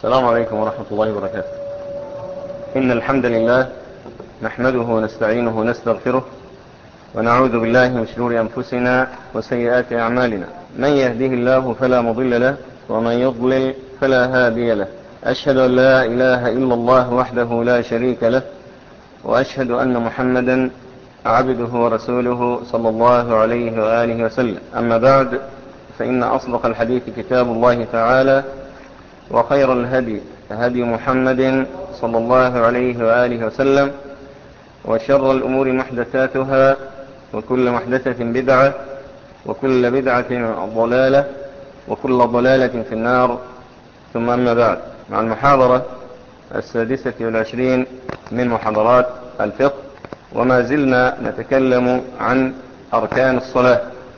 السلام عليكم ورحمة الله وبركاته إن الحمد لله نحمده ونستعينه ونستغفره ونعوذ بالله من شرور أنفسنا وسيئات أعمالنا من يهده الله فلا مضل له ومن يضلل فلا هادي له أشهد أن لا إله إلا الله وحده لا شريك له وأشهد أن محمدا عبده ورسوله صلى الله عليه وآله وسلم أما بعد فإن أصدق الحديث كتاب الله تعالى وخير الهدي هدي محمد صلى الله عليه وآله وسلم وشر الأمور محدثاتها وكل محدثة بدعة وكل بدعة ضلالة وكل ضلالة في النار ثم أما بعد مع المحاضرة السادسة والعشرين من محاضرات الفقه وما زلنا نتكلم عن أركان الصلاة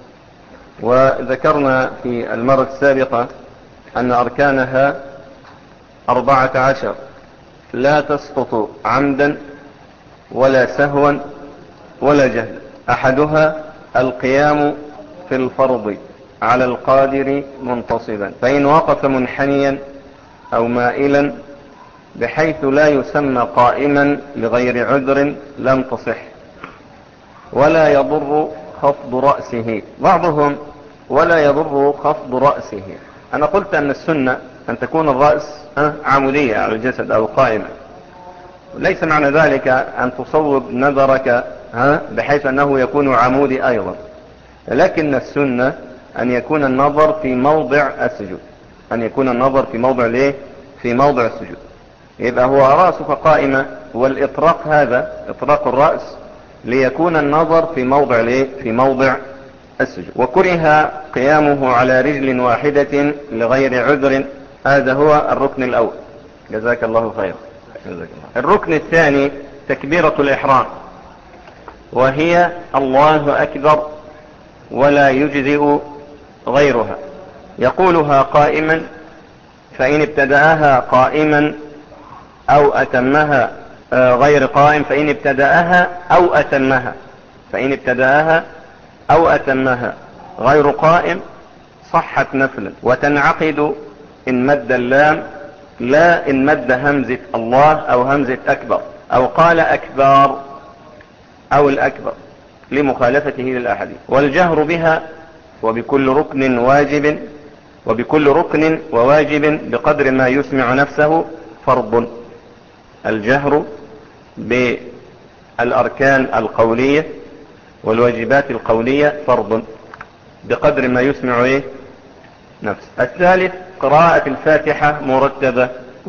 وذكرنا في المرة السابقة أن أركانها أربعة عشر لا تسقط عمدا ولا سهوا ولا جهل أحدها القيام في الفرض على القادر منتصبا فإن وقف منحنيا أو مائلا بحيث لا يسمى قائما لغير عذر لم تصح ولا يضر خفض رأسه بعضهم ولا يضر خفض رأسه أنا قلت أن السنة أن تكون الرأس عمودية على الجسد أو قائمة ليس معنى ذلك أن تصوب نظرك بحيث أنه يكون عمودي أيضا لكن السنة أن يكون النظر في موضع السجود أن يكون النظر في موضع ليه في موضع السجود يبقى هو رأسك قائمة والإطراق هذا إطراق الرأس ليكون النظر في موضع ليه في موضع السجود وكره قيامه على رجل واحدة لغير عذر هذا هو الركن الأول جزاك الله خيرا الركن الثاني تكبيرة الإحرام وهي الله أكبر ولا يجزئ غيرها يقولها قائما فإن ابتدأها قائما أو أتمها غير قائم فإن ابتدأها أو أتمها فإن ابتدأها أو أتمها غير قائم صحت نفلا وتنعقد إن مد اللام لا إن مد همزة الله أو همزة أكبر أو قال أكبر أو الأكبر لمخالفته للأحاديث والجهر بها وبكل ركن واجب وبكل ركن وواجب بقدر ما يسمع نفسه فرض الجهر بالأركان القولية والواجبات القولية فرض بقدر ما يسمع إيه؟ نفسه الثالث قراءة الفاتحة مرتبة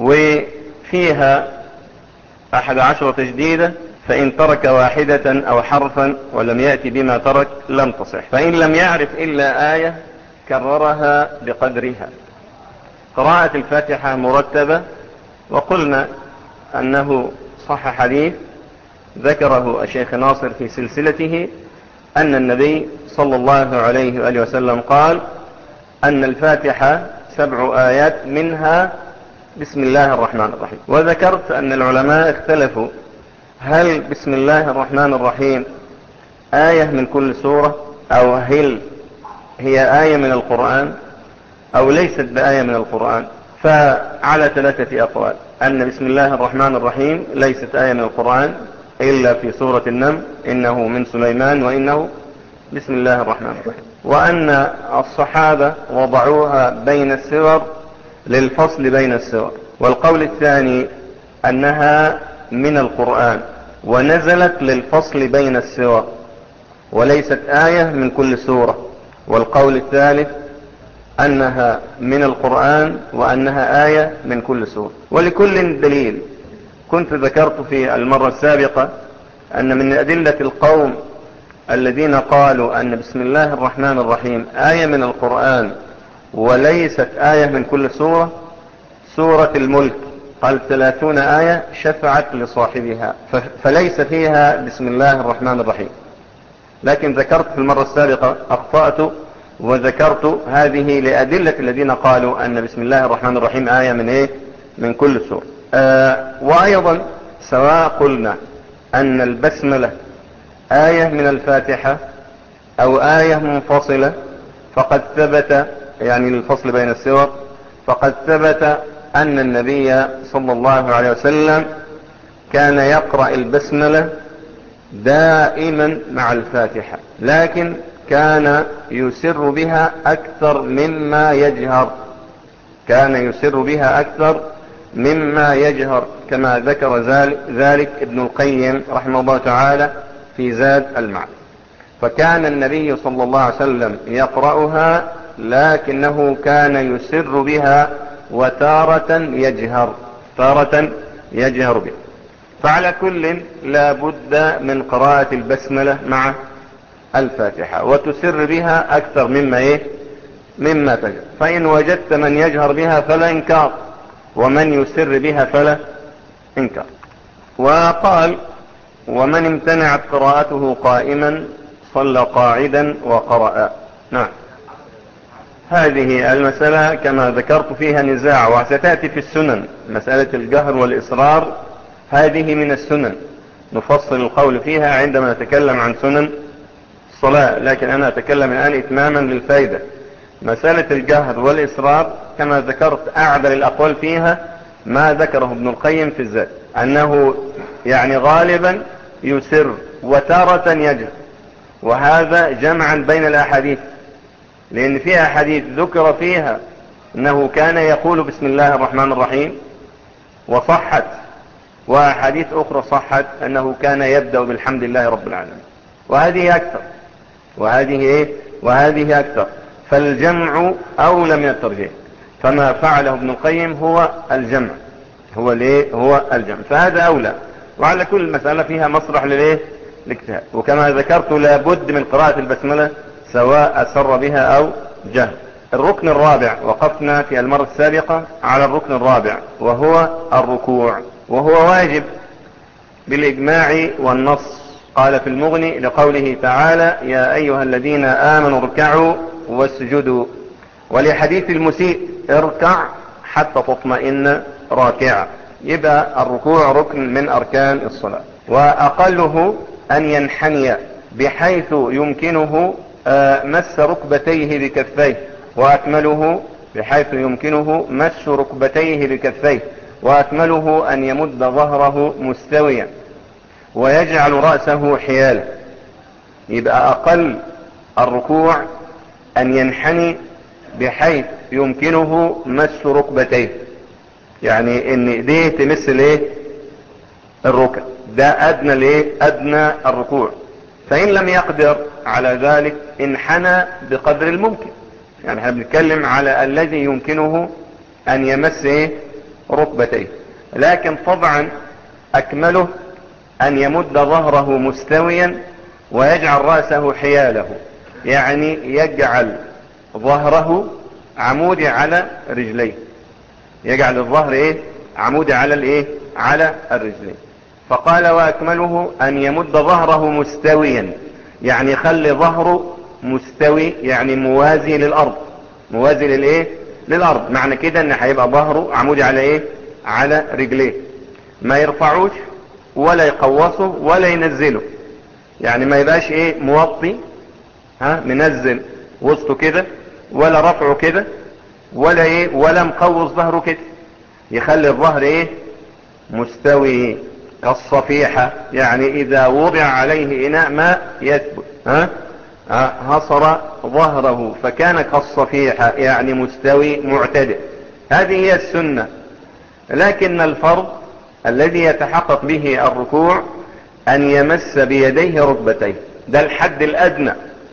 وفيها أحد عشر تجديدة فإن ترك واحدة أو حرفا ولم يأتي بما ترك لم تصح فإن لم يعرف إلا آية كررها بقدرها قراءة الفاتحة مرتبة وقلنا أنه صح حديث ذكره الشيخ ناصر في سلسلته أن النبي صلى الله عليه وآله وسلم قال أن الفاتحة سبع آيات منها بسم الله الرحمن الرحيم وذكرت أن العلماء اختلفوا هل بسم الله الرحمن الرحيم آية من كل سورة أو هل هي آية من القرآن أو ليست بآية من القرآن فعلى ثلاثة أقوال أن بسم الله الرحمن الرحيم ليست آية من القرآن إلا في سورة النمل إنه من سليمان وإنه بسم الله الرحمن الرحيم وأن الصحابة وضعوها بين السور للفصل بين السور والقول الثاني أنها من القرآن ونزلت للفصل بين السور وليست آية من كل سورة والقول الثالث أنها من القرآن وأنها آية من كل سورة ولكل دليل كنت ذكرت في المرة السابقة أن من أدلة القوم الذين قالوا أن بسم الله الرحمن الرحيم آية من القرآن وليست آية من كل سورة سورة الملك قال ثلاثون آية شفعت لصاحبها فليس فيها بسم الله الرحمن الرحيم لكن ذكرت في المرة السابقة أخطأت وذكرت هذه لأدلة الذين قالوا أن بسم الله الرحمن الرحيم آية من إيه من كل سورة آه وأيضا سواء قلنا أن البسملة آية من الفاتحة أو آية منفصلة فقد ثبت يعني الفصل بين السور فقد ثبت أن النبي صلى الله عليه وسلم كان يقرأ البسملة دائما مع الفاتحة لكن كان يسر بها أكثر مما يجهر كان يسر بها أكثر مما يجهر كما ذكر ذلك ابن القيم رحمه الله تعالى في زاد المعنى فكان النبي صلى الله عليه وسلم يقرأها لكنه كان يسر بها وتارة يجهر تارة يجهر بها فعلى كل لا بد من قراءة البسملة مع الفاتحة وتسر بها أكثر مما إيه مما تجهر فإن وجدت من يجهر بها فلا إنكار ومن يسر بها فلا إنكار وقال ومن امتنعت قراءته قائما صلى قاعدا وقرأ نعم هذه المسألة كما ذكرت فيها نزاع وستأتي في السنن مسألة الجهر والإصرار هذه من السنن نفصل القول فيها عندما نتكلم عن سنن الصلاة لكن أنا أتكلم الآن إتماما للفائدة مسألة الجهر والإصرار كما ذكرت أعدل الأقوال فيها ما ذكره ابن القيم في الذات أنه يعني غالبا يسر وتارة يجهر وهذا جمعا بين الأحاديث لأن فيها حديث ذكر فيها أنه كان يقول بسم الله الرحمن الرحيم وصحت وحديث أخرى صحت أنه كان يبدأ بالحمد لله رب العالمين وهذه أكثر وهذه إيه وهذه أكثر فالجمع أولى من الترجيح فما فعله ابن القيم هو الجمع هو ليه هو الجمع فهذا أولى وعلى كل مسألة فيها مصرح للإيه الاجتهاد وكما ذكرت لابد من قراءة البسملة سواء أسر بها أو جهل الركن الرابع وقفنا في المرة السابقة على الركن الرابع وهو الركوع وهو واجب بالإجماع والنص قال في المغني لقوله تعالى يا أيها الذين آمنوا اركعوا واسجدوا ولحديث المسيء اركع حتى تطمئن راكعا يبقى الركوع ركن من أركان الصلاة وأقله أن ينحني بحيث يمكنه مس ركبتيه بكفيه وأكمله بحيث يمكنه مس ركبتيه بكفيه وأكمله أن يمد ظهره مستويا ويجعل رأسه حيالا يبقى أقل الركوع أن ينحني بحيث يمكنه مس ركبتيه يعني ان ايديه تمس الايه الركب ده ادنى الايه ادنى الركوع فان لم يقدر على ذلك انحنى بقدر الممكن يعني احنا بنتكلم على الذي يمكنه ان يمس ايه ركبتيه لكن طبعا اكمله ان يمد ظهره مستويا ويجعل رأسه حياله يعني يجعل ظهره عمودي على رجليه يجعل الظهر ايه عمودي على الايه على الرجلين فقال واكمله ان يمد ظهره مستويا يعني يخلي ظهره مستوي يعني موازي للارض موازي للايه للارض معنى كده ان هيبقى ظهره عمودي على ايه على رجليه ما يرفعوش ولا يقوصه ولا ينزله يعني ما يبقاش ايه موطي ها منزل وسطه كده ولا رفعه كده ولا ايه ولا مقوص ظهره كده يخلي الظهر ايه مستوي كالصفيحة يعني اذا وضع عليه اناء ماء يثبت ها هصر ظهره فكان كالصفيحة يعني مستوي معتدل هذه هي السنة لكن الفرض الذي يتحقق به الركوع ان يمس بيديه ركبتيه ده الحد الادنى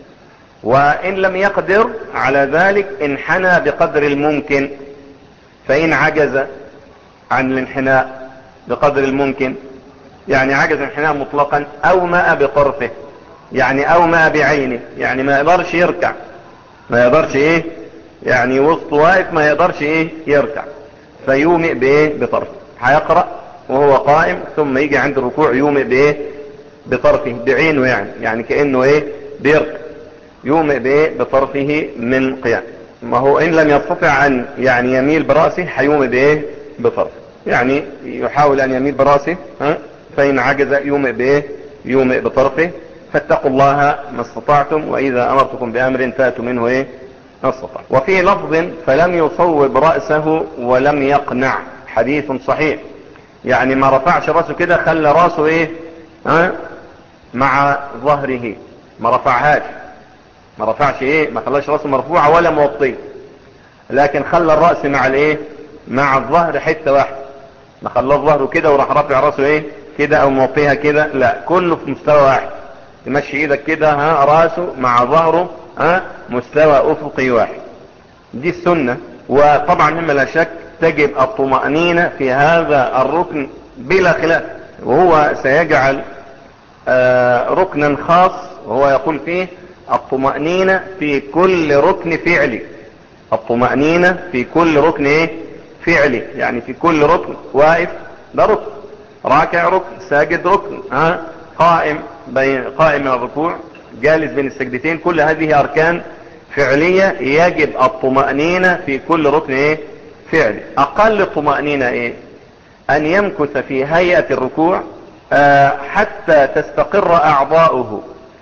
وان لم يقدر على ذلك انحنى بقدر الممكن فان عجز عن الانحناء بقدر الممكن يعني عجز الانحناء مطلقا او ماء بطرفه يعني او ماء بعينه يعني ما يقدرش يركع ما يقدرش ايه يعني وسط واقف ما يقدرش ايه يركع فيومئ بايه بطرفه هيقرأ وهو قائم ثم يجي عند الركوع يومئ بايه بطرفه بعينه يعني يعني كأنه ايه بيركع يومئ بايه بطرفه من قيام ما هو ان لم يستطع ان يعني يميل برأسه هيومئ بايه بطرفه يعني يحاول ان يميل برأسه ها فان عجز يومئ بايه يومئ بطرفه فاتقوا الله ما استطعتم واذا امرتكم بامر فاتوا منه ايه استطاع وفي لفظ فلم يصوب رأسه ولم يقنع حديث صحيح يعني ما رفعش رأسه كده خلى رأسه ايه ها مع ظهره ما رفعهاش ما رفعش ايه ما خلاش رأسه مرفوعة ولا موطيه لكن خلى الرأس مع الايه مع الظهر حتة واحدة ما خلاه ظهره كده وراح رافع رأسه ايه كده او موطيها كده لا كله في مستوى واحد تمشي ايدك كده ها راسه مع ظهره ها مستوى افقي واحد دي السنة وطبعا مما لا شك تجب الطمأنينة في هذا الركن بلا خلاف وهو سيجعل آه ركنا خاص وهو يقول فيه الطمأنينة في كل ركن فعلي الطمأنينة في كل ركن ايه فعلي يعني في كل ركن واقف ده ركن راكع ركن ساجد ركن ها قائم بين قائم من الركوع جالس بين السجدتين كل هذه اركان فعلية يجب الطمأنينة في كل ركن ايه فعلي اقل الطمأنينة ايه ان يمكث في هيئة الركوع آه حتى تستقر اعضاؤه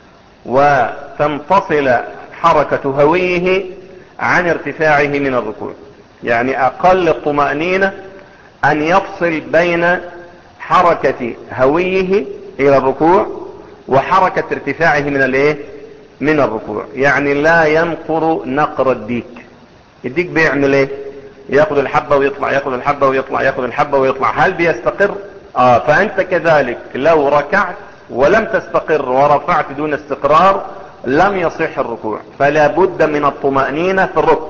وتنفصل حركة هويه عن ارتفاعه من الركوع يعني اقل الطمأنينة ان يفصل بين حركة هويه الى الركوع وحركة ارتفاعه من الايه من الركوع يعني لا ينقر نقر الديك الديك بيعمل ايه ياخد الحبة ويطلع ياخد الحبة ويطلع ياخد الحبة ويطلع هل بيستقر اه فانت كذلك لو ركعت ولم تستقر ورفعت دون استقرار لم يصح الركوع فلا بد من الطمأنينة في الركوع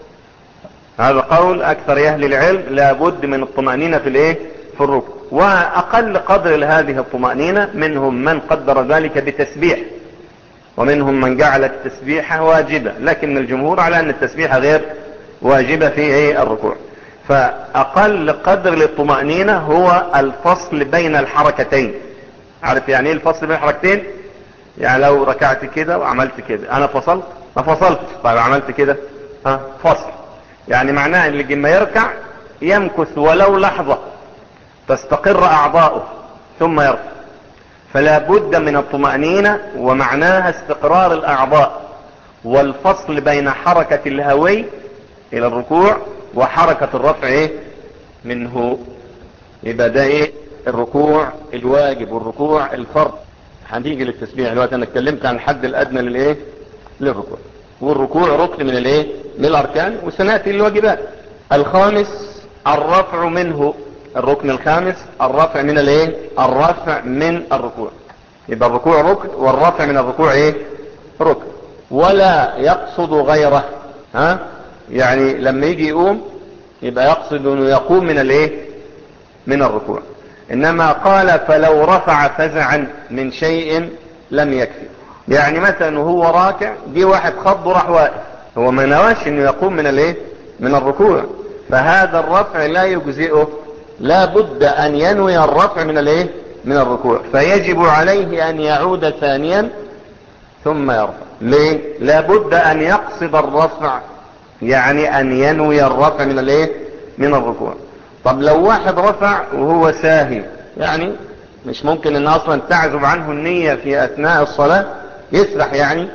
هذا قول اكثر اهل العلم لا بد من الطمأنينة في الايه في الركوع واقل قدر لهذه الطمأنينة منهم من قدر ذلك بتسبيح ومنهم من جعل التسبيح واجبة لكن الجمهور على ان التسبيح غير واجبة في ايه الركوع فاقل قدر للطمأنينة هو الفصل بين الحركتين عارف يعني ايه الفصل بين الحركتين يعني لو ركعت كده وعملت كده انا فصلت ما فصلت طيب عملت كده ها فصل يعني معناه ان لما يركع يمكث ولو لحظة تستقر اعضاؤه ثم يرفع فلا بد من الطمأنينة ومعناها استقرار الاعضاء والفصل بين حركة الهوي الى الركوع وحركة الرفع ايه منه يبقى ده ايه الركوع الواجب والركوع الفرض هنيجي للتسبيح دلوقتي انا اتكلمت عن الحد الادنى للايه للركوع والركوع ركن من الايه من الاركان وسناتي الواجبات الخامس الرفع منه الركن الخامس الرفع من الايه الرفع من الركوع يبقى الركوع ركن والرفع من الركوع ايه ركن ولا يقصد غيره ها يعني لما يجي يقوم يبقى يقصد انه يقوم من الايه من الركوع انما قال فلو رفع فزعا من شيء لم يكفي يعني مثلا وهو راكع جه واحد خض وراح واقف هو ما نواش انه يقوم من الايه من الركوع فهذا الرفع لا يجزئه لا بد ان ينوي الرفع من الايه من الركوع فيجب عليه ان يعود ثانيا ثم يرفع ليه لا بد ان يقصد الرفع يعني ان ينوي الرفع من الايه من الركوع طب لو واحد رفع وهو ساهي يعني مش ممكن ان اصلا تعزب عنه النية في اثناء الصلاة يسرح يعني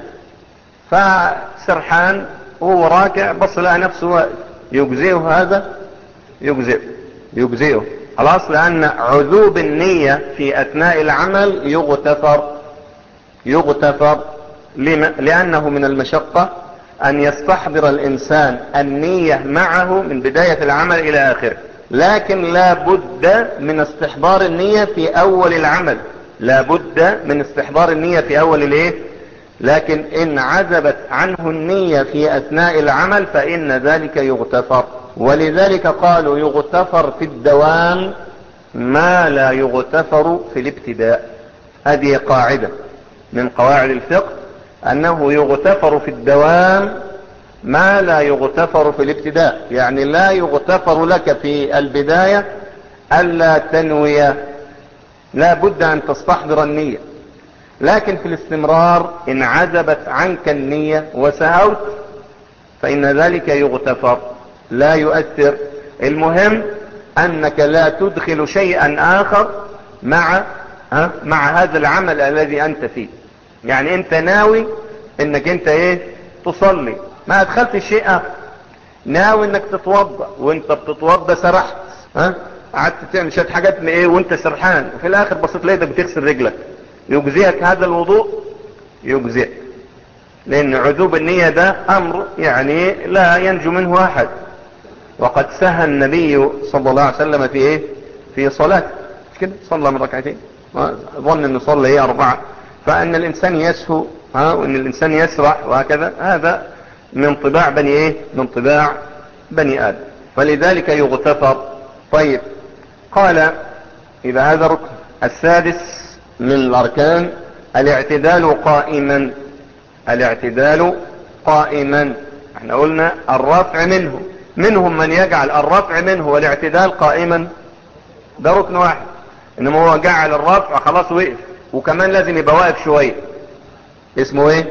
فسرحان وهو راكع بص لقى نفسه يجزئه هذا يجزئه يجزئه خلاص لان عذوب النية في اثناء العمل يغتفر يغتفر لانه من المشقة ان يستحضر الانسان النية معه من بداية العمل الى اخره لكن لا بد من استحضار النية في اول العمل لا بد من استحضار النية في اول الايه لكن ان عزبت عنه النية في اثناء العمل فان ذلك يغتفر ولذلك قالوا يغتفر في الدوام ما لا يغتفر في الابتداء هذه قاعدة من قواعد الفقه انه يغتفر في الدوام ما لا يغتفر في الابتداء يعني لا يغتفر لك في البداية ألا تنوي لا بد أن تستحضر النية لكن في الاستمرار إن عزبت عنك النية وسهوت فإن ذلك يغتفر لا يؤثر المهم أنك لا تدخل شيئا آخر مع ها مع هذا العمل الذي أنت فيه يعني أنت ناوي أنك أنت إيه تصلي ما ادخلت الشيء اخر ناوي انك تتوضا وانت بتتوضا سرحت ها قعدت تعمل شويه حاجات من ايه وانت سرحان وفي الاخر بصيت لقيتك بتغسل رجلك يجزيك هذا الوضوء يجزيك لان عذوب النية ده امر يعني لا ينجو منه احد وقد سهى النبي صلى الله عليه وسلم في ايه في صلاته مش كده صلى من ركعتين ظن انه صلى ايه اربعة فان الانسان يسهو ها وان الانسان يسرح وهكذا هذا من طباع بني ايه من طباع بني ادم فلذلك يغتفر طيب قال اذا هذا ركن السادس من الاركان الاعتدال قائما الاعتدال قائما احنا قلنا الرفع منه منهم من يجعل الرفع منه والاعتدال قائما ده ركن واحد انما هو جعل الرفع خلاص وقف وكمان لازم يبقى واقف شوية اسمه ايه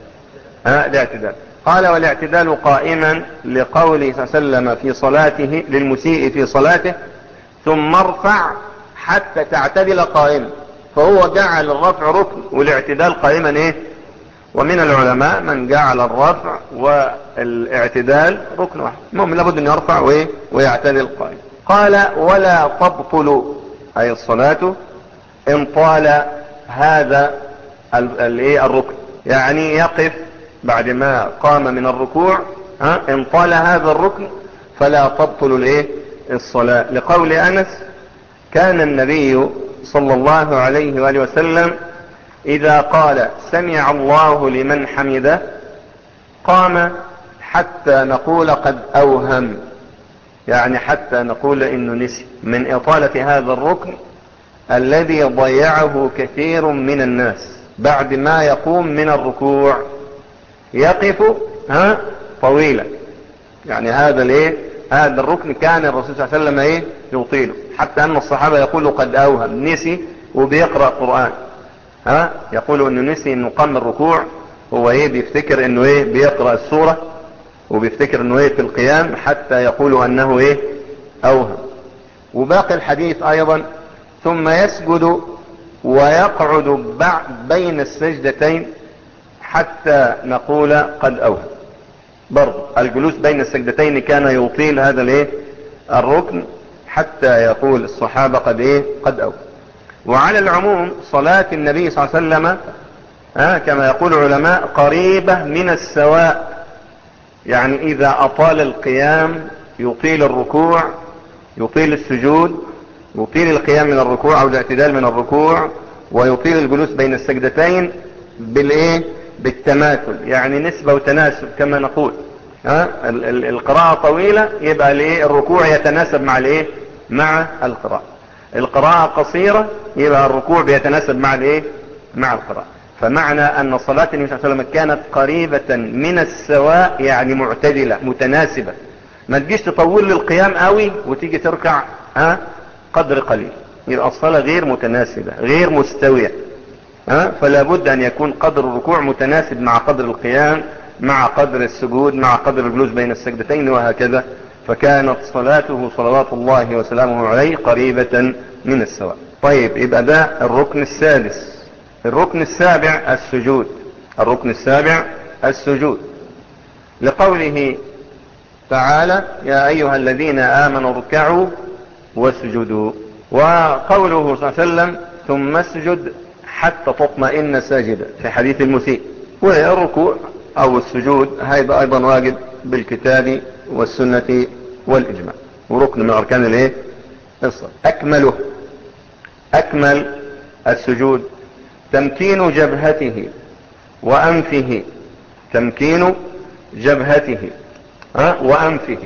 ها الاعتدال قال والاعتدال قائما لقوله صلى الله عليه وسلم في صلاته للمسيء في صلاته ثم ارفع حتى تعتدل قائما فهو جعل الرفع ركن والاعتدال قائما ايه ومن العلماء من جعل الرفع والاعتدال ركن واحد المهم لابد ان يرفع وايه ويعتدل قائما قال ولا تبطل اي الصلاة ان طال هذا الايه الركن يعني يقف بعد ما قام من الركوع ها ان طال هذا الركن فلا تبطل الايه الصلاة لقول انس كان النبي صلى الله عليه وآله وسلم اذا قال سمع الله لمن حمده قام حتى نقول قد اوهم يعني حتى نقول انه نسي من اطالة هذا الركن الذي ضيعه كثير من الناس بعد ما يقوم من الركوع يقف ها طويلا يعني هذا الايه هذا الركن كان الرسول صلى الله عليه وسلم ايه يطيله حتى ان الصحابة يقولوا قد اوهم نسي وبيقرأ قرآن ها يقولوا انه نسي انه قام الركوع هو ايه بيفتكر انه ايه بيقرأ السورة وبيفتكر انه ايه في القيام حتى يقولوا انه ايه اوهم وباقي الحديث ايضا ثم يسجد ويقعد بين السجدتين حتى نقول قد اوهم برضو الجلوس بين السجدتين كان يطيل هذا الايه الركن حتى يقول الصحابة قد ايه قد اوهم وعلى العموم صلاة النبي صلى الله عليه وسلم آه كما يقول العلماء قريبة من السواء يعني إذا أطال القيام يطيل الركوع يطيل السجود يطيل القيام من الركوع أو الاعتدال من الركوع ويطيل الجلوس بين السجدتين بالإيه بالتماثل يعني نسبة وتناسب كما نقول ها القراءة طويلة يبقى الايه الركوع يتناسب مع الايه مع القراءة القراءة قصيرة يبقى الركوع بيتناسب مع الايه مع القراءة فمعنى ان صلاة النبي صلى الله عليه وسلم كانت قريبة من السواء يعني معتدلة متناسبة ما تجيش تطول للقيام قوي وتيجي تركع ها قدر قليل يبقى الصلاة غير متناسبة غير مستوية ها فلا بد ان يكون قدر الركوع متناسب مع قدر القيام مع قدر السجود مع قدر الجلوس بين السجدتين وهكذا فكانت صلاته صلوات الله وسلامه عليه قريبة من السواء طيب يبقى ده الركن السادس الركن السابع السجود الركن السابع السجود لقوله تعالى يا أيها الذين آمنوا اركعوا واسجدوا وقوله صلى الله عليه وسلم ثم اسجد حتى تطمئن ساجدا في حديث المسيء والركوع او السجود هيبقى ايضا واجب بالكتاب والسنة والاجماع وركن من اركان الايه الصلاة اكمله اكمل السجود تمكين جبهته وانفه تمكين جبهته ها وانفه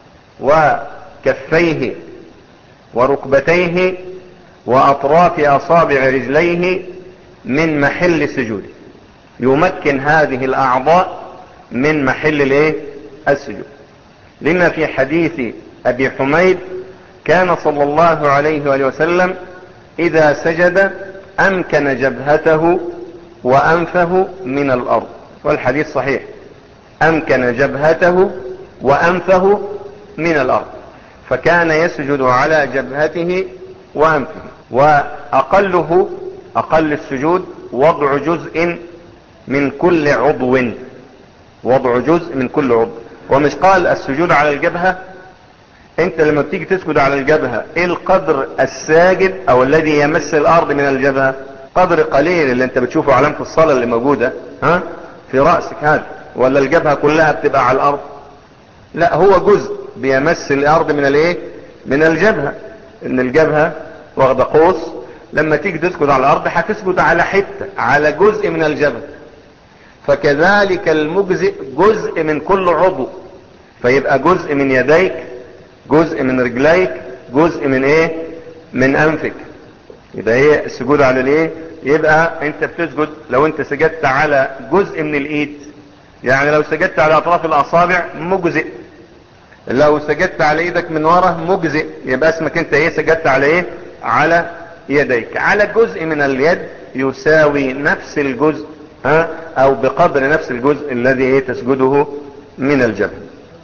وكفيه وركبتيه واطراف اصابع رجليه من محل سجوده يمكن هذه الاعضاء من محل الايه السجود لما في حديث ابي حميد كان صلى الله عليه وآله وسلم اذا سجد امكن جبهته وانفه من الارض والحديث صحيح امكن جبهته وانفه من الارض فكان يسجد على جبهته وانفه واقله اقل السجود وضع جزء من كل عضو وضع جزء من كل عضو ومش قال السجود على الجبهة انت لما بتيجي تسجد على الجبهة ايه القدر الساجد او الذي يمس الارض من الجبهة قدر قليل اللي انت بتشوفه علامة الصلاة اللي موجودة ها في رأسك هذا ولا الجبهة كلها بتبقى على الارض لا هو جزء بيمس الارض من الايه من الجبهة ان الجبهة واخده قوس لما تيجي تسجد على الارض هتسجد على حتة على جزء من الجبهة فكذلك المجزئ جزء من كل عضو فيبقى جزء من يديك جزء من رجليك جزء من ايه من انفك يبقى هي السجود على الايه يبقى انت بتسجد لو انت سجدت على جزء من الايد يعني لو سجدت على اطراف الاصابع مجزئ لو سجدت على ايدك من ورا مجزئ يبقى اسمك انت ايه سجدت على ايه على يديك على جزء من اليد يساوي نفس الجزء ها او بقدر نفس الجزء الذي ايه تسجده من الجبل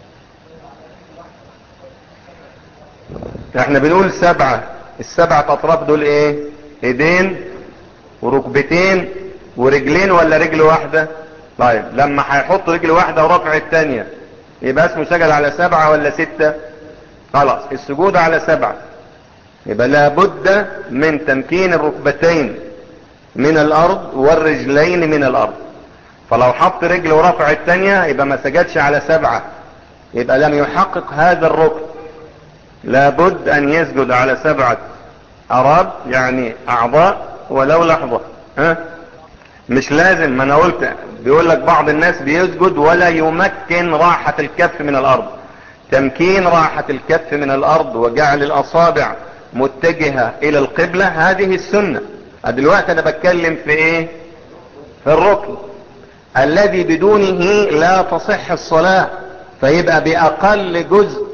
احنا بنقول سبعة السبعة اطراف دول ايه ايدين وركبتين ورجلين ولا رجل واحدة طيب لما هيحط رجل واحدة ورفع التانية يبقى اسمه سجد على سبعة ولا ستة خلاص السجود على سبعة يبقى لابد من تمكين الركبتين من الارض والرجلين من الارض فلو حط رجل ورفع التانية يبقى ما سجدش على سبعة يبقى لم يحقق هذا الركن لابد ان يسجد على سبعة اراد يعني اعضاء ولو لحظة ها مش لازم ما انا قلت بيقول لك بعض الناس بيسجد ولا يمكن راحة الكف من الارض تمكين راحة الكف من الارض وجعل الاصابع متجهة الى القبلة هذه السنة دلوقتي انا بتكلم في ايه في الركن الذي بدونه لا تصح الصلاة فيبقى باقل جزء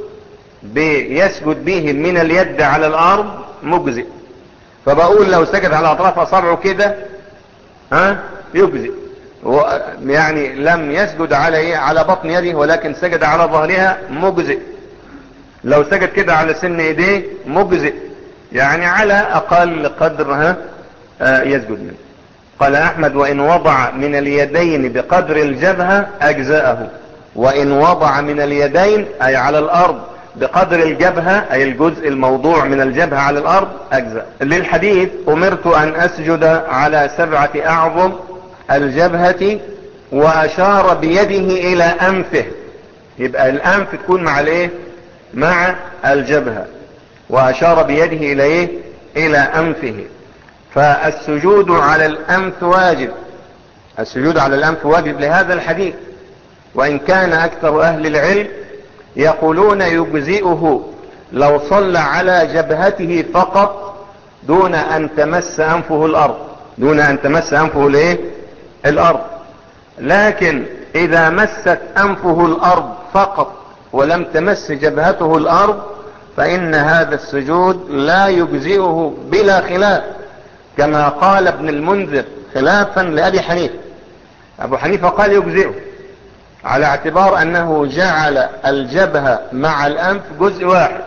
بيسجد به من اليد على الارض مجزئ فبقول لو سجد على اطراف اصابعه كده ها يجزئ يعني لم يسجد على ايه على بطن يده ولكن سجد على ظهرها مجزئ لو سجد كده على سن ايديه مجزئ يعني على اقل قدر ها آه يسجد منه قال احمد وان وضع من اليدين بقدر الجبهة اجزاءه وان وضع من اليدين اي على الارض بقدر الجبهة اي الجزء الموضوع من الجبهة على الارض اجزاء للحديث امرت ان اسجد على سبعة اعظم الجبهة واشار بيده الى انفه يبقى الانف تكون مع الايه مع الجبهة واشار بيده الى ايه الى انفه فالسجود على الانف واجب السجود على الانف واجب لهذا الحديث وان كان اكثر اهل العلم يقولون يجزئه لو صلى على جبهته فقط دون ان تمس انفه الارض دون ان تمس انفه الايه الارض لكن اذا مست انفه الارض فقط ولم تمس جبهته الارض فان هذا السجود لا يجزئه بلا خلاف كما قال ابن المنذر خلافا لابي حنيفه ابو حنيفه قال يجزئه على اعتبار انه جعل الجبهة مع الانف جزء واحد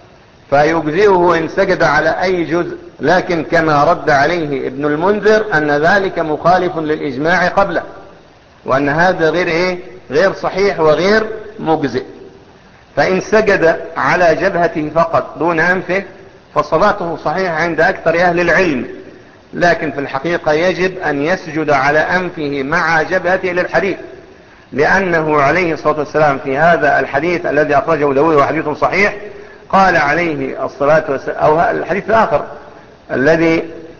فيجزئه ان سجد على اي جزء لكن كما رد عليه ابن المنذر ان ذلك مخالف للاجماع قبله وان هذا غير ايه غير صحيح وغير مجزئ فان سجد على جبهته فقط دون انفه فصلاته صحيحة عند اكثر اهل العلم لكن في الحقيقة يجب ان يسجد على انفه مع جبهته للحديث لأنه عليه الصلاة والسلام في هذا الحديث الذي أخرجه داود وحديث صحيح قال عليه الصلاة والسلام أو الحديث الآخر الذي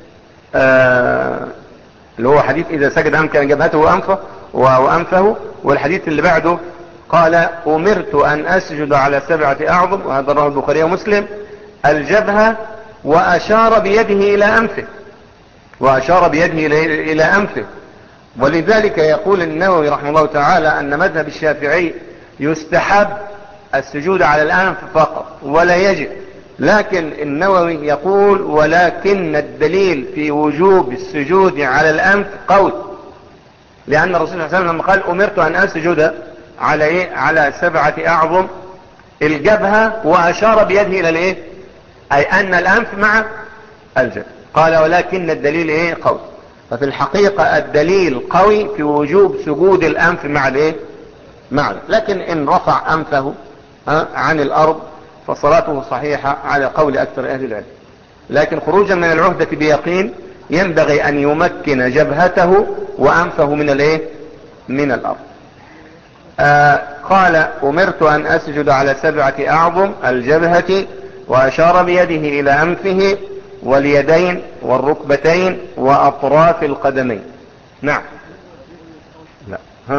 آه اللي هو حديث إذا سجد أمكن جبهته وأنفه وأنفه والحديث اللي بعده قال أمرت أن أسجد على سبعة أعظم وهذا رواه البخاري ومسلم الجبهة وأشار بيده إلى أنفه وأشار بيده إلى أنفه ولذلك يقول النووي رحمه الله تعالى أن مذهب الشافعي يستحب السجود على الأنف فقط ولا يجب لكن النووي يقول ولكن الدليل في وجوب السجود على الأنف قول لأن الرسول صلى الله عليه وسلم لما قال أمرت أن أسجد على إيه؟ على سبعة أعظم الجبهة وأشار بيده إلى الإيه أي أن الأنف مع الجبهة قال ولكن الدليل إيه قول ففي الحقيقة الدليل قوي في وجوب سجود الأنف مع الايه معنى لكن ان رفع انفه عن الارض فصلاته صحيحة على قول اكثر اهل العلم لكن خروجا من العهدة بيقين ينبغي ان يمكن جبهته وانفه من الايه من الارض آه قال امرت ان اسجد على سبعة اعظم الجبهة واشار بيده الى انفه واليدين والركبتين واطراف القدمين نعم لا ها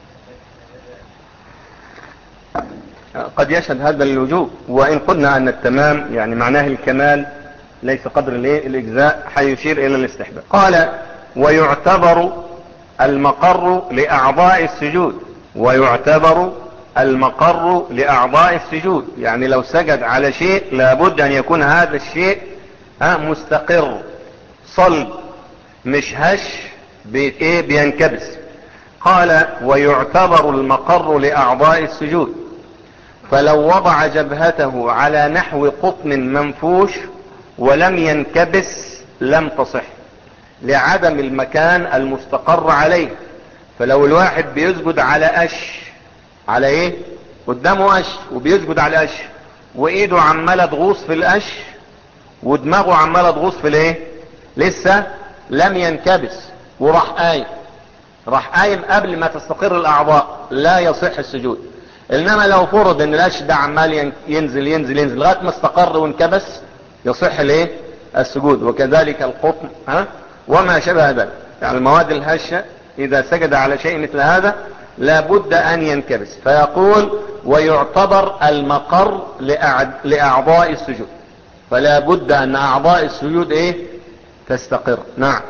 قد يشهد هذا الوجوب وإن قلنا أن التمام يعني معناه الكمال ليس قدر الايه الاجزاء حيشير الى الاستحباب قال ويعتبر المقر لاعضاء السجود ويعتبر المقر لاعضاء السجود يعني لو سجد على شيء لابد ان يكون هذا الشيء مستقر صلب مش هش بايه بينكبس قال ويعتبر المقر لاعضاء السجود فلو وضع جبهته على نحو قطن منفوش ولم ينكبس لم تصح لعدم المكان المستقر عليه فلو الواحد بيسجد على قش على ايه قدامه قش وبيسجد على قش وايده عماله تغوص في القش ودماغه عماله تغوص في الايه لسه لم ينكبس وراح قايم راح قايم قبل ما تستقر الاعضاء لا يصح السجود انما لو فرض ان القش ده عمال ينزل ينزل ينزل لغايه ما استقر وانكبس يصح الايه السجود وكذلك القطن ها وما شبه ذلك يعني المواد الهشة اذا سجد على شيء مثل هذا لابد ان ينكبس فيقول ويعتبر المقر لاعضاء السجود فلا بد ان اعضاء السجود ايه تستقر نعم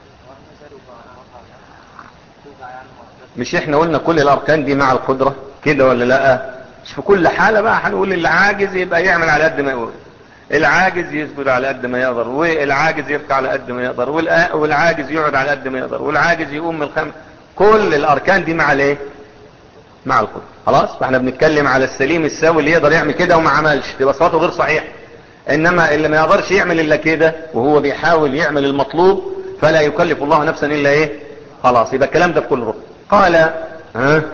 مش احنا قلنا كل الاركان دي مع القدرة كده ولا لا مش في كل حالة بقى هنقول اللي عاجز يبقى يعمل على قد ما يقول العاجز يسجد على قد ما يقدر والعاجز يركع على قد ما يقدر والعاجز يقعد على قد ما يقدر والعاجز يقوم من الخمس كل الاركان دي مع الايه مع القدرة خلاص فاحنا بنتكلم على السليم الساوي اللي يقدر يعمل كده وما عملش تبقى صلاته غير صحيح انما اللي ما يقدرش يعمل الا كده وهو بيحاول يعمل المطلوب فلا يكلف الله نفسا الا ايه خلاص يبقى الكلام ده في كل ركن قال ها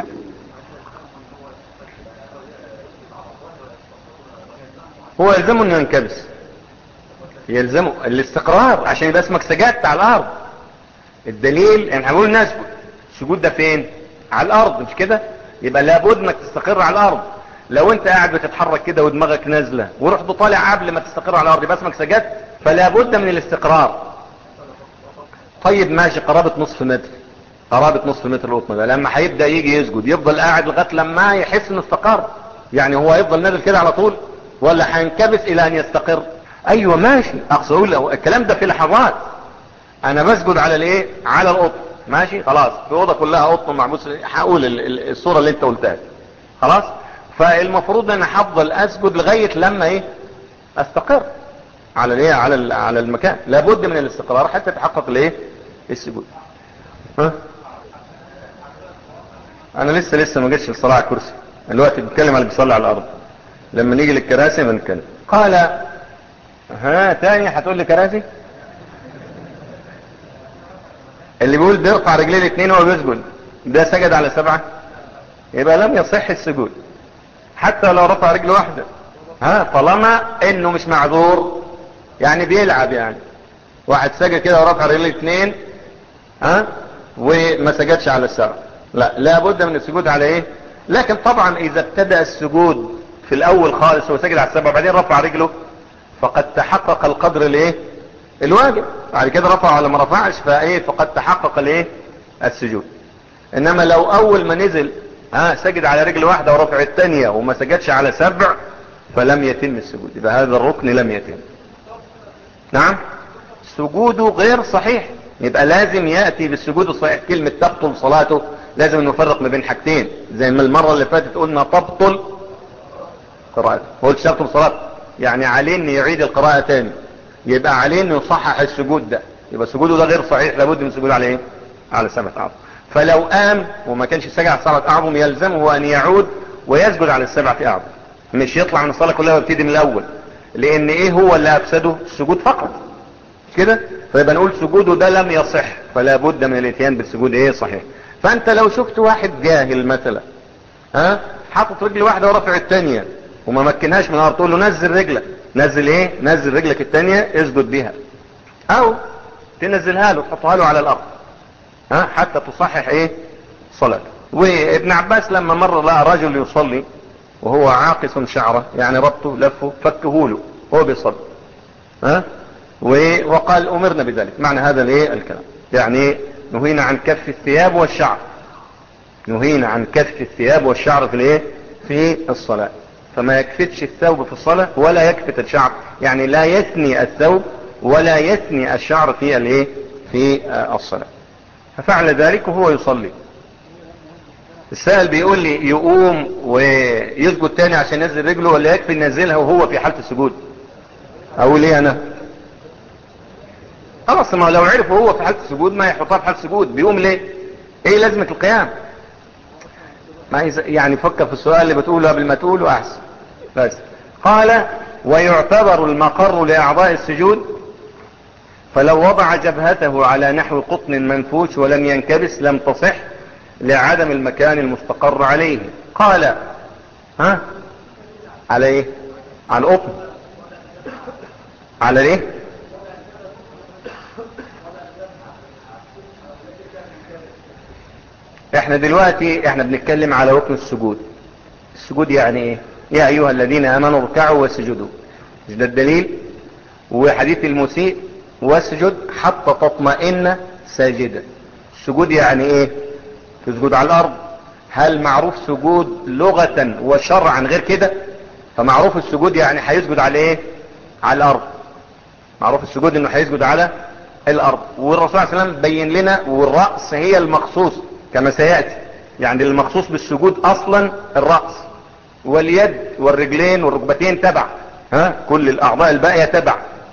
هو يلزمه انه ينكبس يلزمه الاستقرار عشان يبقى اسمك سجدت على الارض الدليل احنا هنقول نسجد السجود ده فين على الارض مش كده يبقى لابد انك تستقر على الارض لو انت قاعد بتتحرك كده ودماغك نازله ورحت طالع قبل ما تستقر على الارض يبقى اسمك سجدت فلا بد من الاستقرار طيب ماشي قرابه نصف متر قرابه نصف متر القطن ده لما هيبدا يجي يسجد يفضل قاعد لغايه لما يحس انه استقر يعني هو يفضل نازل كده على طول ولا هينكبس الى ان يستقر ايوه ماشي اقصد اقول الكلام ده في لحظات انا بسجد على الايه على القطن ماشي خلاص في اوضه كلها قطن معبوس هقول الصوره اللي انت قلتها خلاص فالمفروض ان انا هفضل اسجد لغايه لما ايه استقر على الايه على على المكان لابد من الاستقرار حتى يتحقق الايه السجود ها انا لسه لسه ما جيتش الصلاه على الكرسي دلوقتي بتكلم على اللي بيصلي على الارض لما نيجي للكراسي بنتكلم قال ها تاني هتقول لي كراسي اللي بيقول بيرفع رجليه الاثنين وهو بيسجد ده سجد على سبعة يبقى لم يصح السجود حتى لو رفع رجل واحدة ها طالما انه مش معذور يعني بيلعب يعني واحد سجد كده ورفع رجليه الاثنين ها وما سجدش على السبعة لا لابد من السجود على ايه لكن طبعا اذا ابتدأ السجود في الاول خالص هو سجد على السبعة وبعدين رفع رجله فقد تحقق القدر الايه الواجب بعد كده رفع ولا ما رفعش فايه فقد تحقق الايه السجود انما لو اول ما نزل ها سجد على رجل واحدة ورفع الثانية وما سجدش على سبع فلم يتم السجود يبقى هذا الركن لم يتم نعم سجوده غير صحيح يبقى لازم يأتي بالسجود الصحيح كلمة تبطل صلاته لازم نفرق ما بين حاجتين زي ما المرة اللي فاتت قلنا تبطل قراءته هو تبطل صلاته يعني عليه ان يعيد القراءة تاني يبقى عليه انه يصحح السجود ده يبقى سجوده ده غير صحيح لابد من السجود على ايه على سبعة اعظم فلو قام وما كانش سجد على سبعة اعظم يلزمه ان يعود ويسجد على السبعة اعظم مش يطلع من الصلاة كلها ويبتدي من الاول لان ايه هو اللي افسده السجود فقط كده فيبقى نقول سجوده ده لم يصح فلا بد من الاتيان بالسجود ايه صحيح فانت لو شفت واحد جاهل مثلا ها حاطط رجل واحدة ورافع التانية وما مكنهاش من الارض تقول له نزل رجلك نزل ايه نزل رجلك التانية اسجد بيها او تنزلها له تحطها له على الارض ها حتى تصحح ايه صلاته وابن عباس لما مر لقى رجل يصلي وهو عاقس شعره يعني ربطه لفه فكه له هو بيصلي ها وقال امرنا بذلك معنى هذا الايه الكلام يعني نهينا عن كف الثياب والشعر نهينا عن كف الثياب والشعر في الايه في الصلاة فما يكفتش الثوب في الصلاة ولا يكفت الشعر يعني لا يثني الثوب ولا يثني الشعر في الايه في الصلاة ففعل ذلك وهو يصلي السائل بيقول لي يقوم ويسجد تاني عشان ينزل رجله ولا يكفي ينزلها وهو في حالة السجود اقول ايه انا خلاص ما لو عرف هو في حالة السجود ما يحطها في حالة السجود بيقوم ليه ايه لازمة القيام ما يعني فكر في السؤال اللي بتقوله قبل ما تقوله احسن بس قال ويعتبر المقر لاعضاء السجود فلو وضع جبهته على نحو قطن منفوش ولم ينكبس لم تصح لعدم المكان المستقر عليه قال ها على ايه على القطن على ايه احنا دلوقتي احنا بنتكلم على ركن السجود السجود يعني ايه يا ايها الذين امنوا اركعوا واسجدوا مش ده الدليل وحديث المسيء واسجد حتى تطمئن ساجدا السجود يعني ايه تسجد على الارض هل معروف سجود لغة وشرعا غير كده فمعروف السجود يعني هيسجد على ايه على الارض معروف السجود انه هيسجد على الارض والرسول صلى الله عليه وسلم بين لنا والرأس هي المخصوص كما سيأتي يعني المخصوص بالسجود اصلا الرأس واليد والرجلين والركبتين تبع ها كل الاعضاء الباقية تبع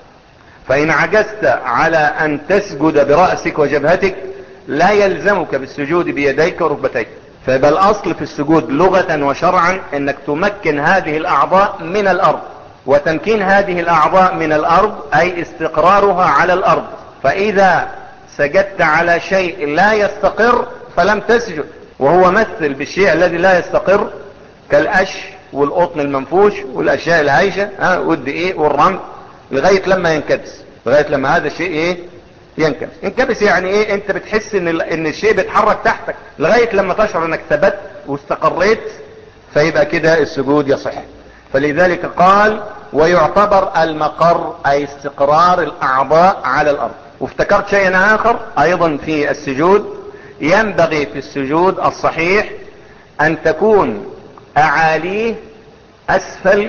فان عجزت على ان تسجد برأسك وجبهتك لا يلزمك بالسجود بيديك وركبتيك فيبقى الاصل في السجود لغة وشرعا انك تمكن هذه الاعضاء من الارض وتمكين هذه الاعضاء من الارض اي استقرارها على الارض فاذا سجدت على شيء لا يستقر فلم تسجد وهو مثل بالشيء الذي لا يستقر كالقش والقطن المنفوش والاشياء الهايشة ها والدقيق والرمل لغاية لما ينكبس لغاية لما هذا الشيء ايه ينكبس ينكبس يعني ايه انت بتحس ان ان الشيء بيتحرك تحتك لغاية لما تشعر انك ثبت واستقريت فيبقى كده السجود يصح فلذلك قال ويعتبر المقر اي استقرار الاعضاء على الارض وافتكرت شيئا اخر ايضا في السجود ينبغي في السجود الصحيح ان تكون اعاليه اسفل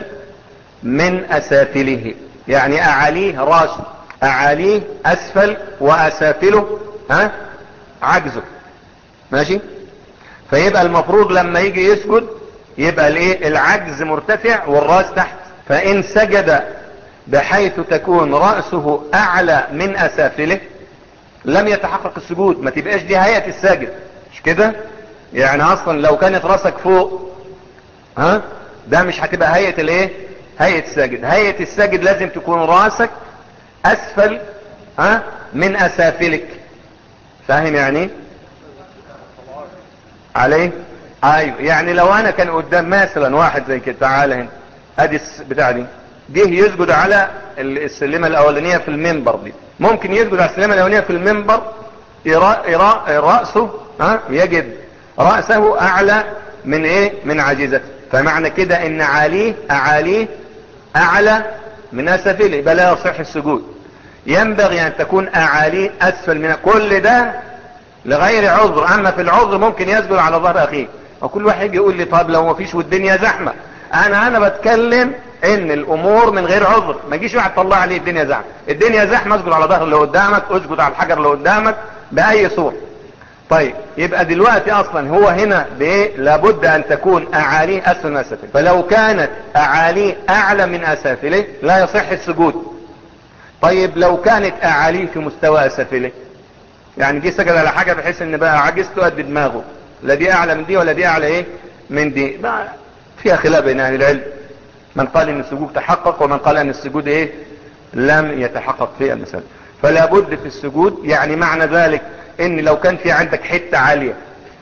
من اسافله يعني اعاليه راسه اعاليه اسفل واسافله ها عجزه ماشي فيبقى المفروض لما يجي يسجد يبقى الايه العجز مرتفع والراس تحت فان سجد بحيث تكون رأسه اعلى من اسافله لم يتحقق السجود ما تبقاش دي هيئة الساجد مش كده يعني اصلا لو كانت راسك فوق ها ده مش هتبقى هيئة الايه هيئة الساجد هيئة الساجد لازم تكون راسك اسفل ها من اسافلك فاهم يعني عليه ايوه يعني لو انا كان قدام مثلا واحد زي كده تعالى هنا ادي بتاع دي جه يسجد على السلمة الاولانية في المنبر دي ممكن يسجد على السلمة الاولانية في المنبر إراء إراء رأسه ها يجد رأسه اعلى من ايه من عجيزته فمعنى كده ان عاليه اعاليه اعلى من اسفله بلا يصح السجود ينبغي ان تكون اعاليه اسفل من كل ده لغير عذر اما في العذر ممكن يسجد على ظهر اخيه وكل واحد يجي يقول لي طب لو ما فيش والدنيا زحمة انا انا بتكلم ان الامور من غير عذر ما يجيش واحد طلع عليه الدنيا زحمة الدنيا زحمة اسجد على ظهر اللي قدامك اسجد على الحجر اللي قدامك باي صورة طيب يبقى دلوقتي اصلا هو هنا بايه لابد ان تكون اعاليه اسفل من اسافله فلو كانت اعاليه اعلى من اسافله لا يصح السجود طيب لو كانت اعاليه في مستوى اسافله يعني جه سجد على حاجة بحيث ان بقى عجزته قد دماغه لا دي اعلى من دي ولا دي اعلى ايه من دي بقى فيها خلاف بين اهل العلم من قال ان السجود تحقق ومن قال ان السجود ايه لم يتحقق في المسألة فلا بد في السجود يعني معنى ذلك ان لو كان في عندك حتة عالية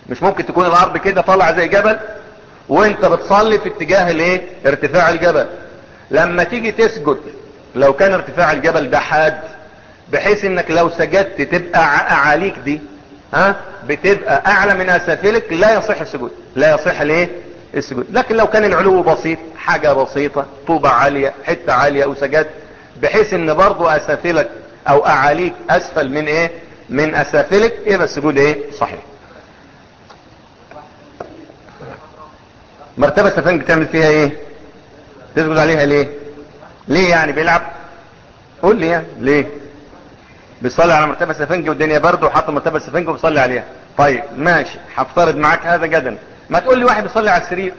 مش ممكن تكون الارض كده طالعه زي جبل وانت بتصلي في اتجاه الايه ارتفاع الجبل لما تيجي تسجد لو كان ارتفاع الجبل ده حاد بحيث انك لو سجدت تبقى اعاليك دي ها بتبقى اعلى من اسافلك لا يصح السجود لا يصح الايه السجود لكن لو كان العلو بسيط حاجة بسيطة طوبة عالية حتة عالية وسجدت بحيث ان برضو اسافلك او اعاليك اسفل من ايه من اسافلك يبقى السجود ايه صحيح مرتبة سفنج بتعمل فيها ايه تسجد عليها ليه ليه يعني بيلعب قول لي يعني ليه بيصلي على مرتبة سفنج والدنيا برد وحط مرتبة سفنج وبيصلي عليها طيب ماشي هفترض معاك هذا جدا ما تقول لي واحد بيصلي على السرير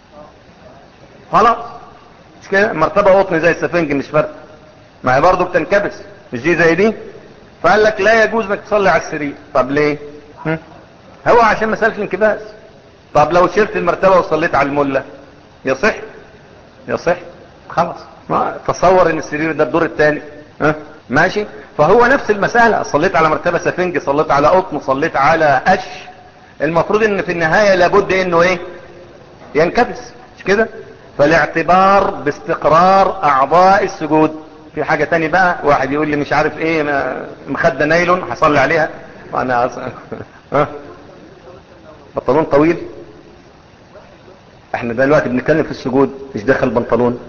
خلاص مش كده مرتبة قطن زي السفنج مش فرق ما هي برضه بتنكبس مش دي زي دي فقال لك لا يجوز انك تصلي على السرير طب ليه هم؟ هو عشان مسألة الانكباس طب لو شلت المرتبة وصليت على الملة يصح يصح خلاص ما تصور ان السرير ده الدور الثاني ها ماشي فهو نفس المسألة صليت على مرتبة سفنج صليت على قطن صليت على قش المفروض ان في النهاية لابد انه ايه ينكبس مش كده فالاعتبار باستقرار اعضاء السجود في حاجة تاني بقى واحد يقول لي مش عارف ايه مخدة نايلون هصلي عليها وانا أص... ها بنطلون طويل احنا دلوقتي بنتكلم في السجود مش داخل بنطلون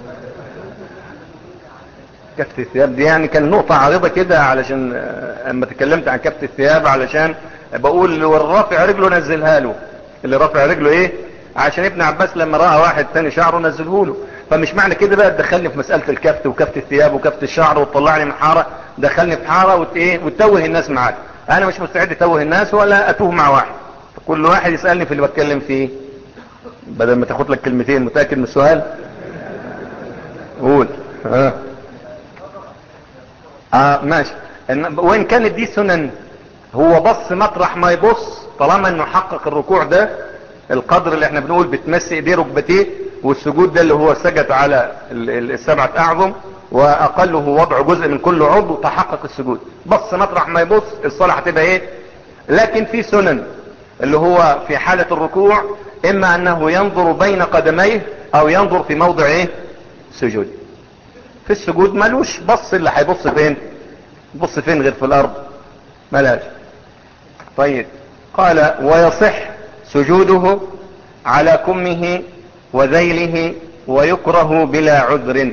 كفت الثياب دي يعني كان نقطة عارضة كده علشان اما تكلمت عن كفت الثياب علشان بقول والرافع رجله نزلها له اللي رافع رجله ايه عشان ابن عباس لما رأى واحد تاني شعره نزله له فمش معنى كده بقى تدخلني في مسألة الكفت وكفت الثياب وكفت الشعر وتطلعني من حارة دخلني في حارة وت ايه وتتوه الناس معاك انا مش مستعد اتوه الناس ولا اتوه مع واحد كل واحد يسألني في اللي بتكلم فيه بدل ما تاخد لك كلمتين متأكد من السؤال قول اه اه ماشي وان كانت دي سنن هو بص مطرح ما يبص طالما انه حقق الركوع ده القدر اللي احنا بنقول بتمسي ايديه ركبتيه والسجود ده اللي هو سجد على السبعة اعظم واقله وضع جزء من كل عضو تحقق السجود بص مطرح ما يبص الصلاة هتبقى ايه لكن في سنن اللي هو في حالة الركوع اما انه ينظر بين قدميه او ينظر في موضع ايه سجود في السجود ملوش بص اللي هيبص فين بص فين غير في الارض ملاش طيب قال ويصح سجوده على كمه وذيله ويكره بلا عذر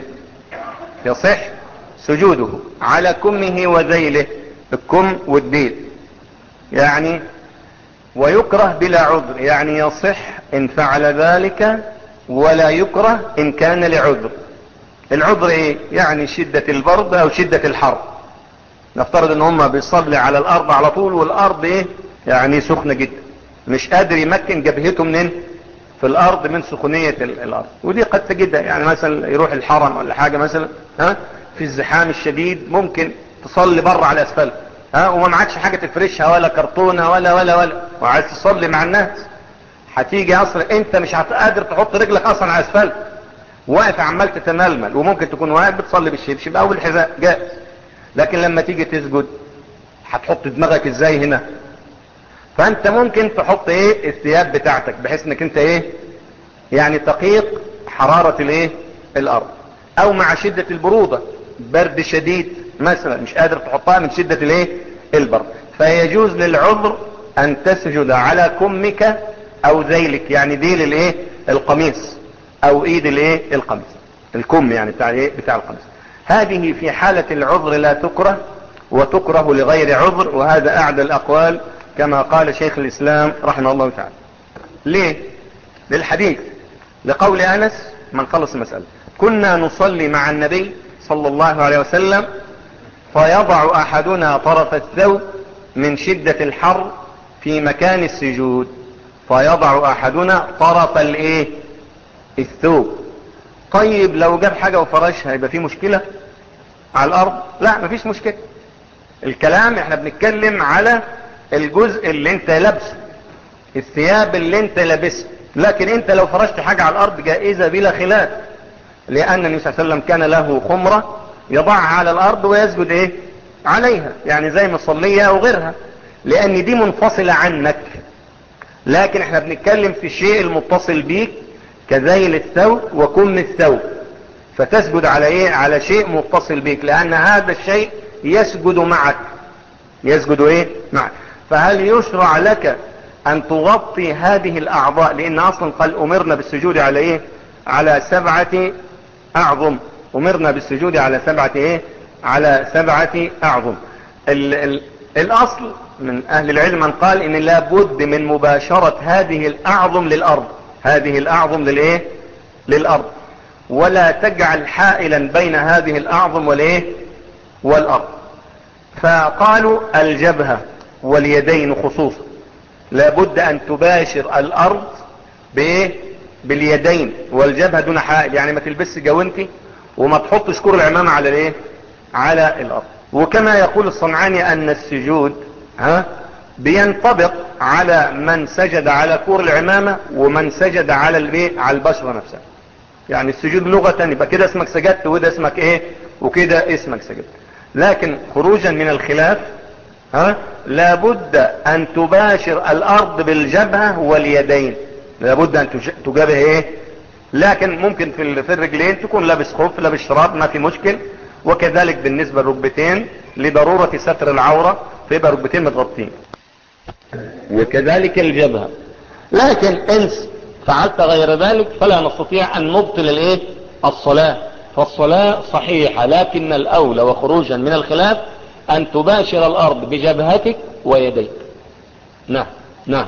يصح سجوده على كمه وذيله الكم والديل يعني ويكره بلا عذر يعني يصح ان فعل ذلك ولا يكره ان كان لعذر العذر ايه يعني شدة البرد او شدة الحر نفترض ان هم بيصلي على الارض على طول والارض ايه يعني سخنة جدا مش قادر يمكن جبهته منين في الارض من سخونية الارض ودي قد تجدها يعني مثلا يروح الحرم ولا حاجة مثلا ها في الزحام الشديد ممكن تصلي بره على الاسفلت ها وما معكش حاجة تفرشها ولا كرتونة ولا ولا ولا وعايز تصلي مع الناس هتيجي اصلا انت مش هتقدر تحط رجلك اصلا على الاسفلت واقف عمال تتململ وممكن تكون واقف بتصلي بالشبشب او بالحذاء جائز لكن لما تيجي تسجد هتحط دماغك ازاي هنا فانت ممكن تحط ايه الثياب بتاعتك بحيث انك انت ايه يعني تقيق حرارة الايه الارض او مع شدة البرودة برد شديد مثلا مش قادر تحطها من شدة الايه البرد فيجوز للعذر ان تسجد على كمك او ذيلك يعني ديل الايه القميص او ايد الايه القميص الكم يعني بتاع الايه بتاع القميص هذه في حالة العذر لا تكره وتكره لغير عذر وهذا اعدى الاقوال كما قال شيخ الاسلام رحمه الله تعالى ليه للحديث لقول انس من خلص المسألة كنا نصلي مع النبي صلى الله عليه وسلم فيضع احدنا طرف الثوب من شدة الحر في مكان السجود فيضع احدنا طرف الايه الثوب طيب لو جاب حاجة وفرشها يبقى في مشكلة على الارض لا مفيش مشكلة الكلام احنا بنتكلم على الجزء اللي انت لابسه الثياب اللي انت لابسه لكن انت لو فرشت حاجة على الارض جائزة بلا خلاف لان النبي صلى الله عليه وسلم كان له خمرة يضعها على الارض ويسجد ايه عليها يعني زي مصلية او غيرها لان دي منفصلة عنك لكن احنا بنتكلم في الشيء المتصل بيك كذيل الثوب وكم الثوب فتسجد على ايه على شيء متصل بيك لان هذا الشيء يسجد معك يسجد ايه معك فهل يشرع لك ان تغطي هذه الاعضاء لان اصلا قال امرنا بالسجود على ايه على سبعة اعظم امرنا بالسجود على سبعة ايه على سبعة اعظم ال ال الاصل من اهل العلم من قال ان لابد من مباشرة هذه الاعظم للارض هذه الاعظم للايه للارض ولا تجعل حائلا بين هذه الاعظم والايه والارض فقالوا الجبهة واليدين خصوصا لابد ان تباشر الارض بايه باليدين والجبهة دون حائل يعني ما تلبس جوانتي وما تحطش كور العمامة على الايه على الارض وكما يقول الصنعاني ان السجود ها بينطبق على من سجد على كور العمامة ومن سجد على الايه على البشرة نفسها يعني السجود لغة يبقى كده اسمك سجدت وده اسمك ايه وكده اسمك سجدت لكن خروجا من الخلاف ها لابد ان تباشر الارض بالجبهة واليدين لابد ان تجابه ايه لكن ممكن في في الرجلين تكون لابس خف لابس شراب ما في مشكل وكذلك بالنسبة للركبتين لضرورة ستر العورة فيبقى ركبتين متغطين وكذلك الجبهة لكن انس فعلت غير ذلك فلا نستطيع ان نبطل الايه الصلاة فالصلاة صحيحة لكن الاولى وخروجا من الخلاف ان تباشر الارض بجبهتك ويديك نعم نعم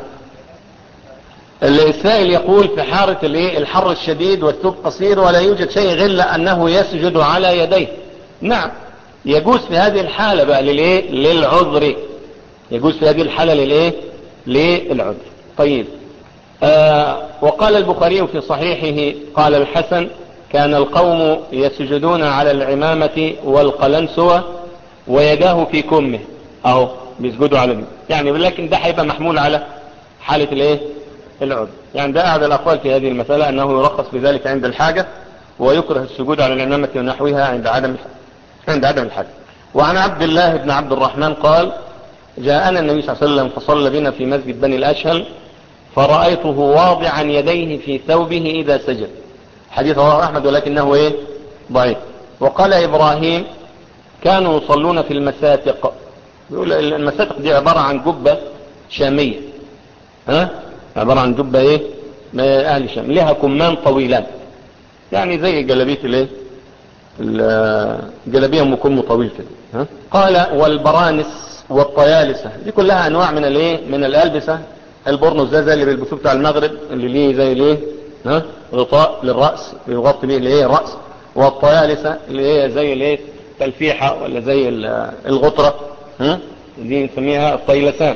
السائل يقول في حارة الايه الحر الشديد والثوب قصير ولا يوجد شيء غير انه يسجد على يديه نعم يجوز في هذه الحالة بقى للايه للعذر يجوز في هذه الحالة للايه للعذر طيب آه وقال البخاري في صحيحه قال الحسن كان القوم يسجدون على العمامة والقلنسوة ويداه في كمه اهو بيسجدوا على يعني لكن ده هيبقى محمول على حالة الايه العذر يعني ده احد الاقوال في هذه المسألة انه يرخص بذلك عند الحاجة ويكره السجود على العمامة ونحوها عند عدم عند عدم الحاجة وعن عبد الله بن عبد الرحمن قال جاءنا النبي صلى الله عليه وسلم فصلى بنا في مسجد بني الاشهل فرأيته واضعا يديه في ثوبه اذا سجد حديث رواه احمد ولكنه ايه ضعيف وقال ابراهيم كانوا يصلون في المساتق يقول المساتق دي عبارة عن جبة شامية ها عبارة عن جبة ايه ما اهل الشام لها كمان طويلان يعني زي جلبية الايه الجلبية ام كم طويل كده ها قال والبرانس والطيالسة دي كلها انواع من الايه من الالبسة البورنوس ده زي اللي بيلبسوه بتاع المغرب اللي ليه زي الايه ها غطاء للرأس يغطي به الايه الرأس والطيالسة اللي هي زي الايه تلفيحة ولا زي الغطرة ها دي نسميها الطيلسان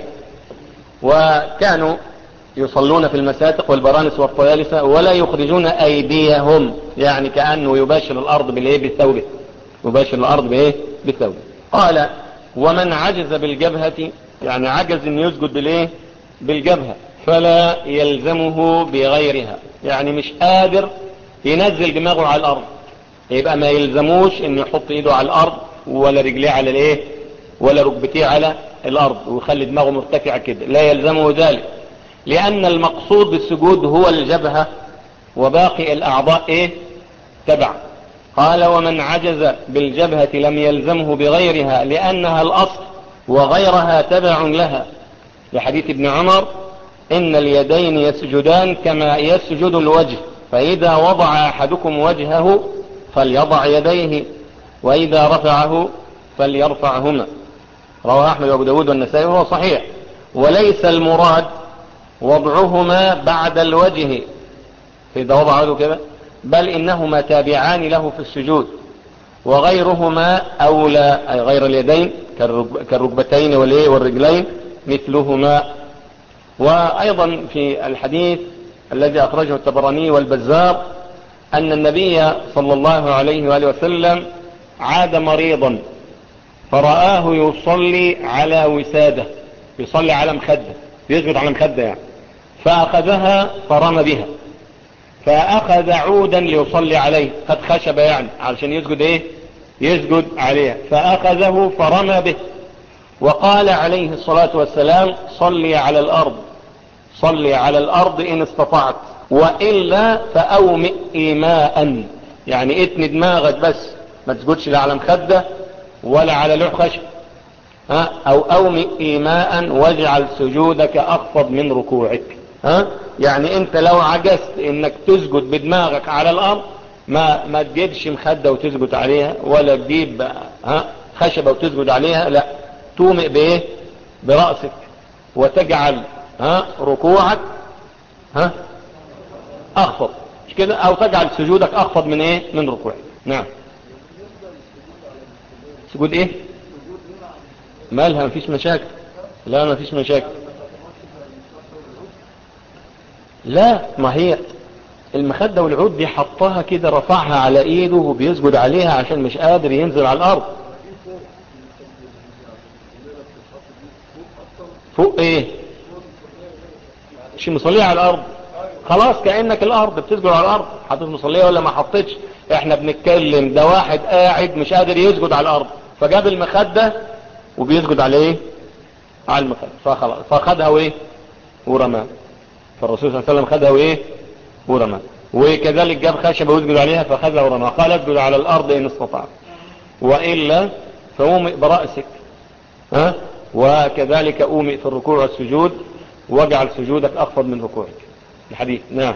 وكانوا يصلون في المساتق والبرانس والطيالسة ولا يخرجون ايديهم يعني كأنه يباشر الارض بالايه بالثوب يباشر الارض بايه بالثوب قال ومن عجز بالجبهة يعني عجز ان يسجد بالايه بالجبهة فلا يلزمه بغيرها يعني مش قادر ينزل دماغه على الارض يبقى ما يلزموش ان يحط ايده على الارض ولا رجليه على الايه ولا ركبتيه على الارض ويخلي دماغه مرتفعة كده لا يلزمه ذلك لان المقصود بالسجود هو الجبهة وباقي الاعضاء ايه تبع قال ومن عجز بالجبهة لم يلزمه بغيرها لانها الاصل وغيرها تبع لها لحديث ابن عمر ان اليدين يسجدان كما يسجد الوجه فاذا وضع احدكم وجهه فليضع يديه واذا رفعه فليرفعهما رواه احمد وابو داود والنسائي وهو صحيح وليس المراد وضعهما بعد الوجه فاذا وضع وجهه كده بل انهما تابعان له في السجود وغيرهما اولى اي غير اليدين كالركبتين والرجلين مثلهما وايضا في الحديث الذي اخرجه التبراني والبزار ان النبي صلى الله عليه وآله وسلم عاد مريضا فرآه يصلي على وسادة يصلي على مخدة يسجد على مخدة يعني فأخذها فرمى بها فأخذ عودا ليصلي عليه قد خشب يعني علشان يسجد ايه يسجد عليها فأخذه فرمى به وقال عليه الصلاة والسلام صلي على الأرض صلي على الارض ان استطعت وإلا فأومئ إيماء يعني اتني دماغك بس ما تسجدش لا على مخدة ولا على لوح خشب ها أو أومئ إيماء واجعل سجودك أخفض من ركوعك ها يعني انت لو عجزت انك تسجد بدماغك على الارض ما ما تجيبش مخدة وتسجد عليها ولا تجيب ها خشبة وتسجد عليها لا تومئ بايه برأسك وتجعل ها ركوعك ها اخفض مش كده او تجعل سجودك اخفض من ايه من ركوعك نعم سجود ايه مالها مفيش مشاكل لا مفيش مشاكل لا ما هي المخدة والعود دي حطها كده رفعها على ايده وبيسجد عليها عشان مش قادر ينزل على الارض فوق ايه مش مصليها على الارض خلاص كأنك الارض بتسجد على الارض حطيت مصلية ولا ما حطيتش احنا بنتكلم ده واحد قاعد مش قادر يسجد على الارض فجاب المخدة وبيسجد على ايه على المخدة فخلاص فخدها وايه ورماه فالرسول صلى الله عليه وسلم خدها وايه ورماه وكذلك جاب خشبة ويسجد عليها فخذها ورماه قال اسجد على الارض ان استطعت وإلا فأومئ برأسك ها وكذلك أومئ في الركوع والسجود واجعل سجودك أخفض من ركوعك الحديث نعم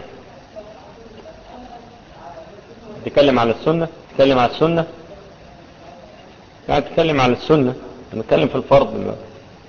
تتكلم على السنة تتكلم على السنة يعني تتكلم على السنة نتكلم في الفرض دلوقتي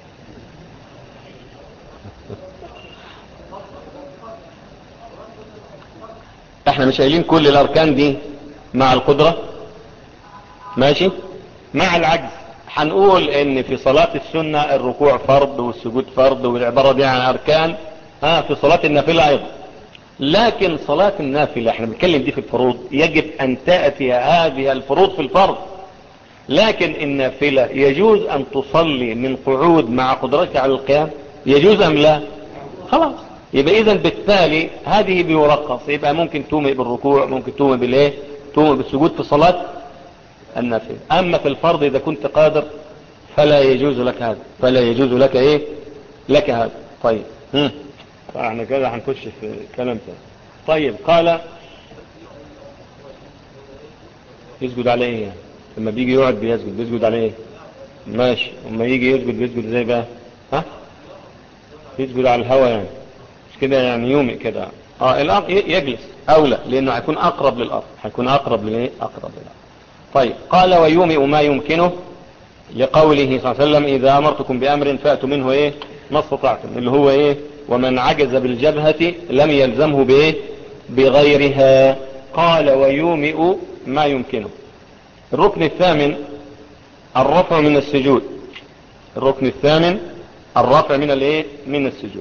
احنا مش قايلين كل الاركان دي مع القدرة ماشي مع العجز هنقول ان في صلاة السنة الركوع فرض والسجود فرض والعبارة دي عن اركان ها في صلاة النافلة ايضا لكن صلاة النافلة احنا بنتكلم دي في الفروض يجب ان تأتي هذه الفروض في الفرض لكن النافلة يجوز ان تصلي من قعود مع قدرتك على القيام يجوز ام لا خلاص يبقى اذا بالتالي هذه بيرقص يبقى ممكن تومئ بالركوع ممكن تومئ بالايه تومئ بالسجود في صلاة النافلة اما في الفرض اذا كنت قادر فلا يجوز لك هذا فلا يجوز لك ايه لك هذا طيب هم. احنا كده هنخش في كلام تاني طيب قال يسجد على ايه لما بيجي يقعد بيسجد بيسجد على ايه ماشي لما يجي يسجد بيسجد ازاي بقى ها يسجد على الهوى يعني مش كده يعني يومئ كده اه الارض يجلس اولى لانه هيكون اقرب للارض هيكون اقرب لايه اقرب للارض طيب قال ويومئ ما يمكنه لقوله صلى الله عليه وسلم اذا امرتكم بامر فاتوا منه ايه ما استطعتم اللي هو ايه ومن عجز بالجبهة لم يلزمه بايه بغيرها قال ويومئ ما يمكنه الركن الثامن الرفع من السجود الركن الثامن الرفع من الايه من السجود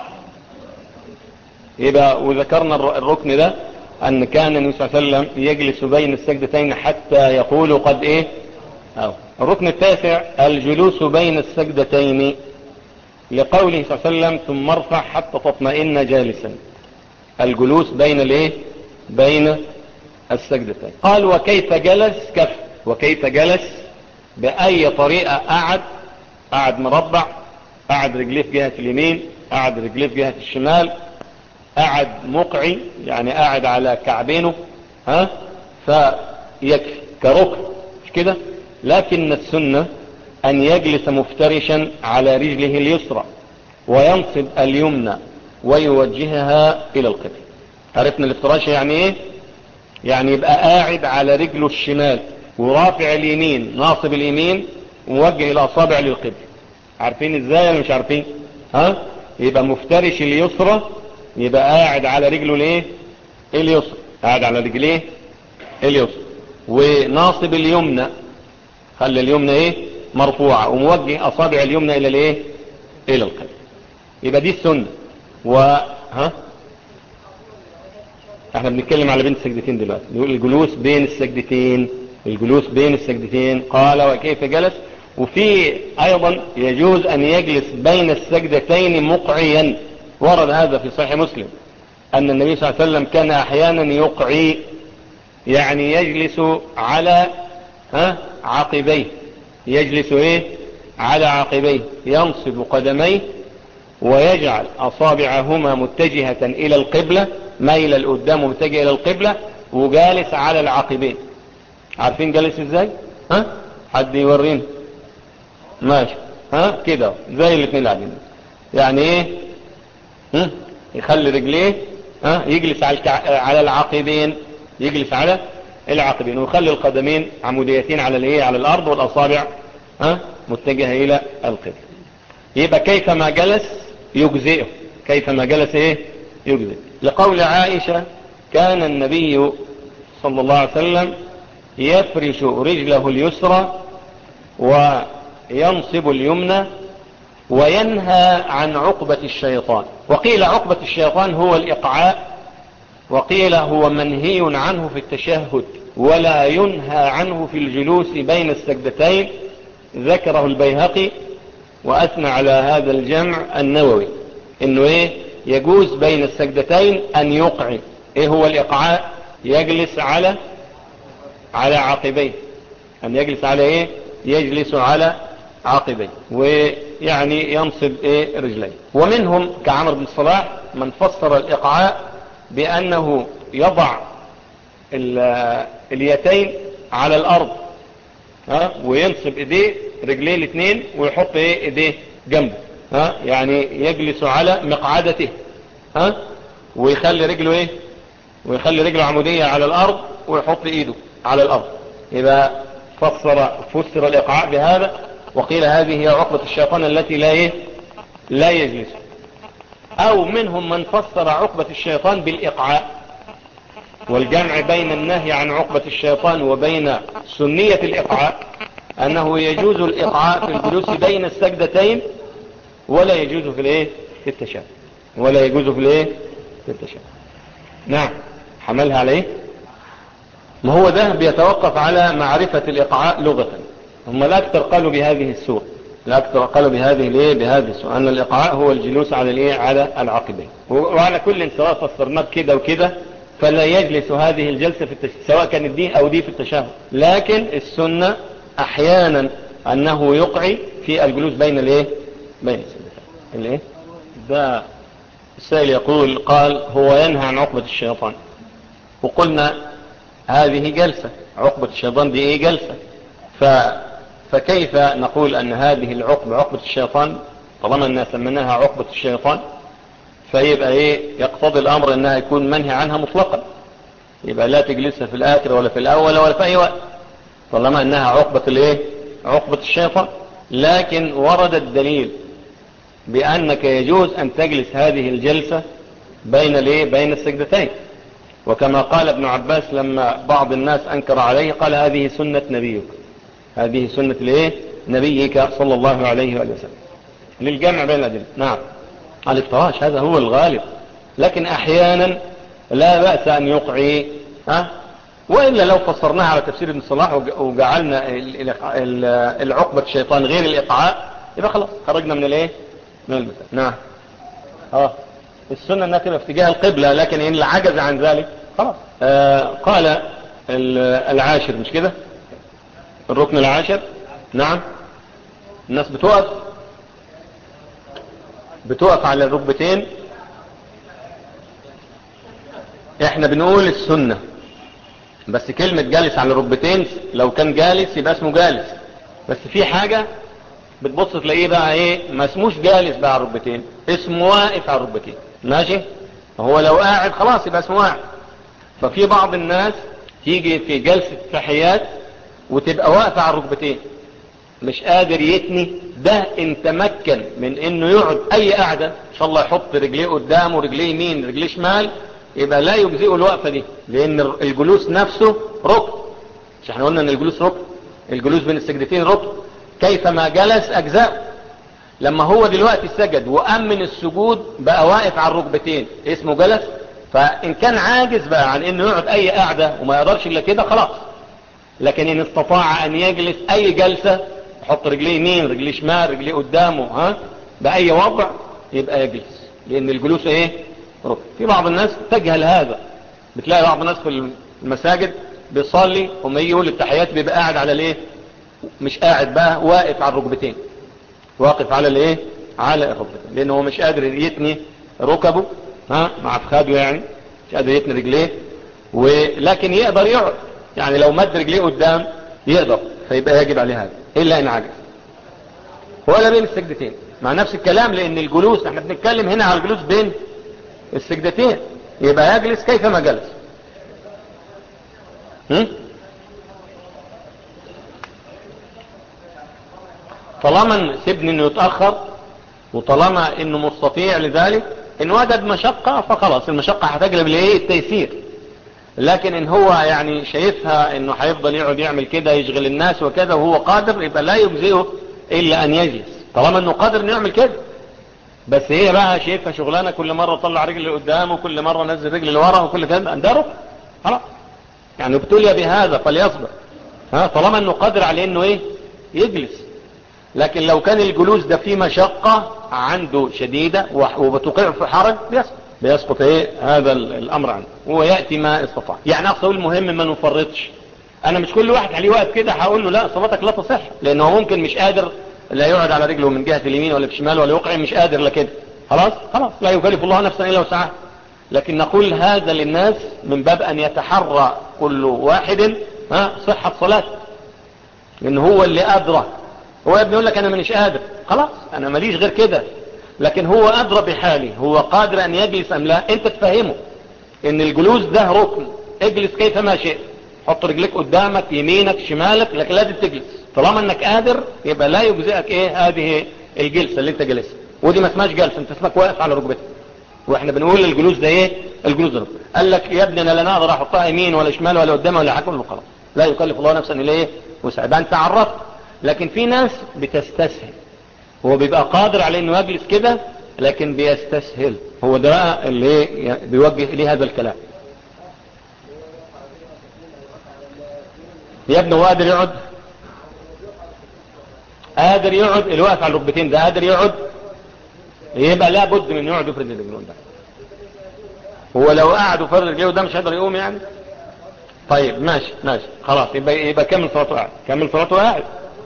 يبقى وذكرنا الركن ده ان كان النبي صلى الله عليه وسلم يجلس بين السجدتين حتى يقول قد ايه أو. الركن التاسع الجلوس بين السجدتين لقوله صلى الله عليه وسلم ثم ارفع حتى تطمئن جالسا الجلوس بين الايه بين السجدتين قال وكيف جلس كف وكيف جلس بأي طريقة قعد قعد مربع قعد رجليه في جهة اليمين قعد رجليه في جهة الشمال قعد مقعي يعني قاعد على كعبينه ها فيكفي كركن مش كده لكن السنة أن يجلس مفترشا على رجله اليسرى وينصب اليمنى ويوجهها إلى القبل عرفنا الافتراش يعني ايه يعني يبقى قاعد على رجله الشمال ورافع اليمين ناصب اليمين وموجه الأصابع للقبل عارفين ازاي ولا مش عارفين ها يبقى مفترش اليسرى يبقى قاعد على رجله الايه اليسرى قاعد على رجليه اليسرى وناصب اليمنى خلي اليمنى ايه مرفوعة وموجه اصابع اليمنى الى الايه الى القلب يبقى دي السنة و ها احنا بنتكلم على بين السجدتين دلوقتي نقول الجلوس بين السجدتين الجلوس بين السجدتين قال وكيف جلس وفي ايضا يجوز ان يجلس بين السجدتين مقعيا ورد هذا في صحيح مسلم ان النبي صلى الله عليه وسلم كان احيانا يقعي يعني يجلس على ها عقبيه يجلس ايه على عقبيه ينصب قدميه ويجعل أصابعهما متجهة إلى القبلة ميل القدام ومتجه إلى القبلة وجالس على العقبين عارفين جالس ازاي ها حد يورينا ماشي ها كده زي الاثنين اللي قاعدين يعني ايه ها يخلي رجليه ها يجلس على على العقبين يجلس على العقبين ويخلي القدمين عموديتين على الايه على الارض والاصابع ها متجهه الى القبله يبقى كيفما جلس يجزئه كيفما جلس ايه يجزئ لقول عائشة كان النبي صلى الله عليه وسلم يفرش رجله اليسرى وينصب اليمنى وينهى عن عقبة الشيطان وقيل عقبة الشيطان هو الإقعاء وقيل هو منهي عنه في التشهد ولا ينهى عنه في الجلوس بين السجدتين ذكره البيهقي وأثنى على هذا الجمع النووي انه ايه يجوز بين السجدتين ان يقع ايه هو الاقعاء يجلس على على عقبيه ان يجلس على ايه يجلس على عقبيه ويعني ينصب ايه رجليه ومنهم كعمر بن صلاح من فسر الاقعاء بانه يضع اليتين على الارض ها وينصب ايديه رجليه الاثنين ويحط ايه ايديه جنبه ها يعني يجلس على مقعدته ها ويخلي رجله ايه ويخلي رجله عمودية على الارض ويحط ايده على الارض يبقى فسر فسر الاقعاء بهذا وقيل هذه هي عقبة الشيطان التي لا ايه لا يجلس او منهم من فسر عقبة الشيطان بالاقعاء والجمع بين النهي عن عقبة الشيطان وبين سنية الاقعاء انه يجوز الاقعاء في الجلوس بين السجدتين ولا يجوز في الايه في التشهد ولا يجوز في الايه في التشهد نعم حملها عليه ما هو ده بيتوقف على معرفة الاقعاء لغة هم لا اكثر قالوا بهذه السورة لا اكثر قالوا بهذه الايه بهذه السورة ان الاقعاء هو الجلوس على الايه على العقبين وعلى كل سواء فسرناه كده وكده فلا يجلس هذه الجلسة في التشهد سواء كانت دي او دي في التشهد لكن السنة احيانا انه يقعي في الجلوس بين الايه بين السجدتين الايه ده السائل يقول قال هو ينهى عن عقبة الشيطان وقلنا هذه جلسة عقبة الشيطان دي ايه جلسة ف... فكيف نقول ان هذه العقبة عقبة الشيطان طالما انها سميناها عقبة الشيطان فيبقى ايه يقتضي الامر انها يكون منهي عنها مطلقا يبقى لا تجلسها في الاخر ولا في الاول ولا في اي وقت طالما انها عقبة الايه عقبة الشيطان لكن ورد الدليل بأنك يجوز أن تجلس هذه الجلسة بين الايه بين السجدتين وكما قال ابن عباس لما بعض الناس أنكر عليه قال هذه سنة نبيك هذه سنة الايه نبيك صلى الله عليه وآله وسلم للجمع بين الأدلة نعم الافتراش هذا هو الغالب لكن أحيانا لا بأس أن يقعي ها وإلا لو فسرناها على تفسير ابن صلاح وجعلنا العقبة الشيطان غير الإقعاء يبقى خلاص خرجنا من الايه من المثال نعم اه السنة انها تبقى في اتجاه القبلة لكن ان العجز عن ذلك خلاص آه قال العاشر مش كده الركن العاشر نعم الناس بتقف بتقف على الركبتين احنا بنقول السنة بس كلمة جالس على الركبتين لو كان جالس يبقى اسمه جالس بس في حاجة بتبص تلاقيه بقى ايه ما اسموش جالس بقى على الركبتين اسمه واقف على الركبتين ماشي هو لو قاعد خلاص يبقى اسمه واقف ففي بعض الناس تيجي في جلسة تحيات وتبقى واقفة على الركبتين مش قادر يتني ده ان تمكن من انه يقعد اي قعدة ان شاء الله يحط رجليه قدامه رجليه يمين رجليه شمال يبقى لا يجزئه الوقفة دي لان الجلوس نفسه ركن مش احنا قلنا ان الجلوس ركن الجلوس بين السجدتين ركن كيفما جلس اجزاء لما هو دلوقتي سجد وامن السجود بقى واقف على الركبتين اسمه جلس فان كان عاجز بقى عن انه يقعد اي قعدة وما يقدرش الا كده خلاص لكن ان استطاع ان يجلس اي جلسة يحط رجليه يمين رجليه شمال رجليه قدامه ها باي وضع يبقى يجلس لان الجلوس ايه ركن في بعض الناس تجهل هذا بتلاقي بعض الناس في المساجد بيصلي وما يجي يقول التحيات بيبقى قاعد على الايه مش قاعد بقى واقف على الركبتين واقف على الايه على الركبتين لانه هو مش قادر يتني ركبه ها مع فخاده يعني مش قادر يتني رجليه ولكن يقدر يقعد يعني لو مد رجليه قدام يقدر فيبقى يجب عليه هذا الا ان عجز ولا بين السجدتين مع نفس الكلام لان الجلوس احنا بنتكلم هنا على الجلوس بين السجدتين يبقى يجلس كيفما جلس هم؟ طالما سيبني انه يتأخر وطالما انه مستطيع لذلك ان وجد مشقة فخلاص المشقة هتجلب لايه التيسير لكن ان هو يعني شايفها انه هيفضل يقعد يعمل كده يشغل الناس وكذا وهو قادر يبقى لا يجزئه الا ان يجلس طالما انه قادر انه يعمل كده بس هي بقى شايفها شغلانه كل مره طلع رجل لقدام وكل مره نزل رجل لورا وكل كده ده ركن خلاص يعني ابتلي بهذا فليصبر ها طالما انه قادر على انه ايه يجلس لكن لو كان الجلوس ده فيه مشقة عنده شديدة وبتوقع في حرج بيسقط بيسقط ايه هذا الامر عنه ويأتي ما استطاع يعني اقصد المهم ما نفرطش انا مش كل واحد عليه وقت كده هقول له لا صلاتك لا تصح لانه ممكن مش قادر لا يقعد على رجله من جهة اليمين ولا في الشمال ولا يقع مش قادر لكده خلاص خلاص لا يكلف الله نفسا الا وسعها لكن نقول هذا للناس من باب ان يتحرى كل واحد ها صحة صلاته لان هو اللي ادرى هو ابني يقول لك انا مش قادر خلاص انا ماليش غير كده لكن هو ادرى بحالي هو قادر ان يجلس ام لا انت تفهمه ان الجلوس ده ركن اجلس كيفما شئت حط رجلك قدامك يمينك شمالك لكن لازم تجلس طالما انك قادر يبقى لا يجزئك ايه هذه الجلسة اللي انت جلسها ودي ما اسمهاش جلسة انت اسمك واقف على ركبتك واحنا بنقول الجلوس ده ايه الجلوس ده قال لك يا ابني انا لا نقدر احطها يمين ولا شمال ولا قدام ولا حاجه خلاص لا يكلف الله نفسا الا ايه وسعبان انت عرفت لكن في ناس بتستسهل هو بيبقى قادر على انه يجلس كده لكن بيستسهل هو ده بقى اللي بيوجه اليه هذا الكلام يا ابني هو قادر يقعد قادر يقعد اللي واقف على الركبتين ده قادر يقعد يبقى لابد من يقعد يفرد رجله ده هو لو قعد وفرد رجله ده مش هيقدر يقوم يعني طيب ماشي ماشي خلاص يبقى يبقى كمل صلاته قاعد كمل صلاته قاعد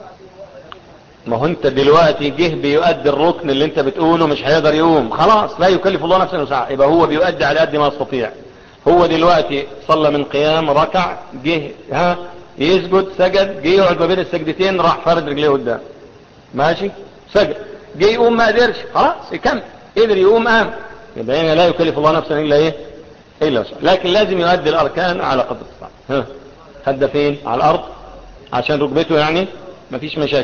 ما هو انت دلوقتي جه بيؤدي الركن اللي انت بتقوله مش هيقدر يقوم خلاص لا يكلف الله نفسا وسعها يبقى هو بيؤدي على قد ما يستطيع هو دلوقتي صلى من قيام ركع جه ها يسجد سجد جه يقعد ما بين السجدتين راح فرد رجليه قدام ماشي سجد جه يقوم ما قدرش خلاص يكمل قدر يقوم قام يبقى هنا لا يكلف الله نفسا الا ايه الا وسعها لكن لازم يؤدي الاركان على قدر الصلاه ها خد فين على الارض عشان ركبته يعني مفيش مشاكل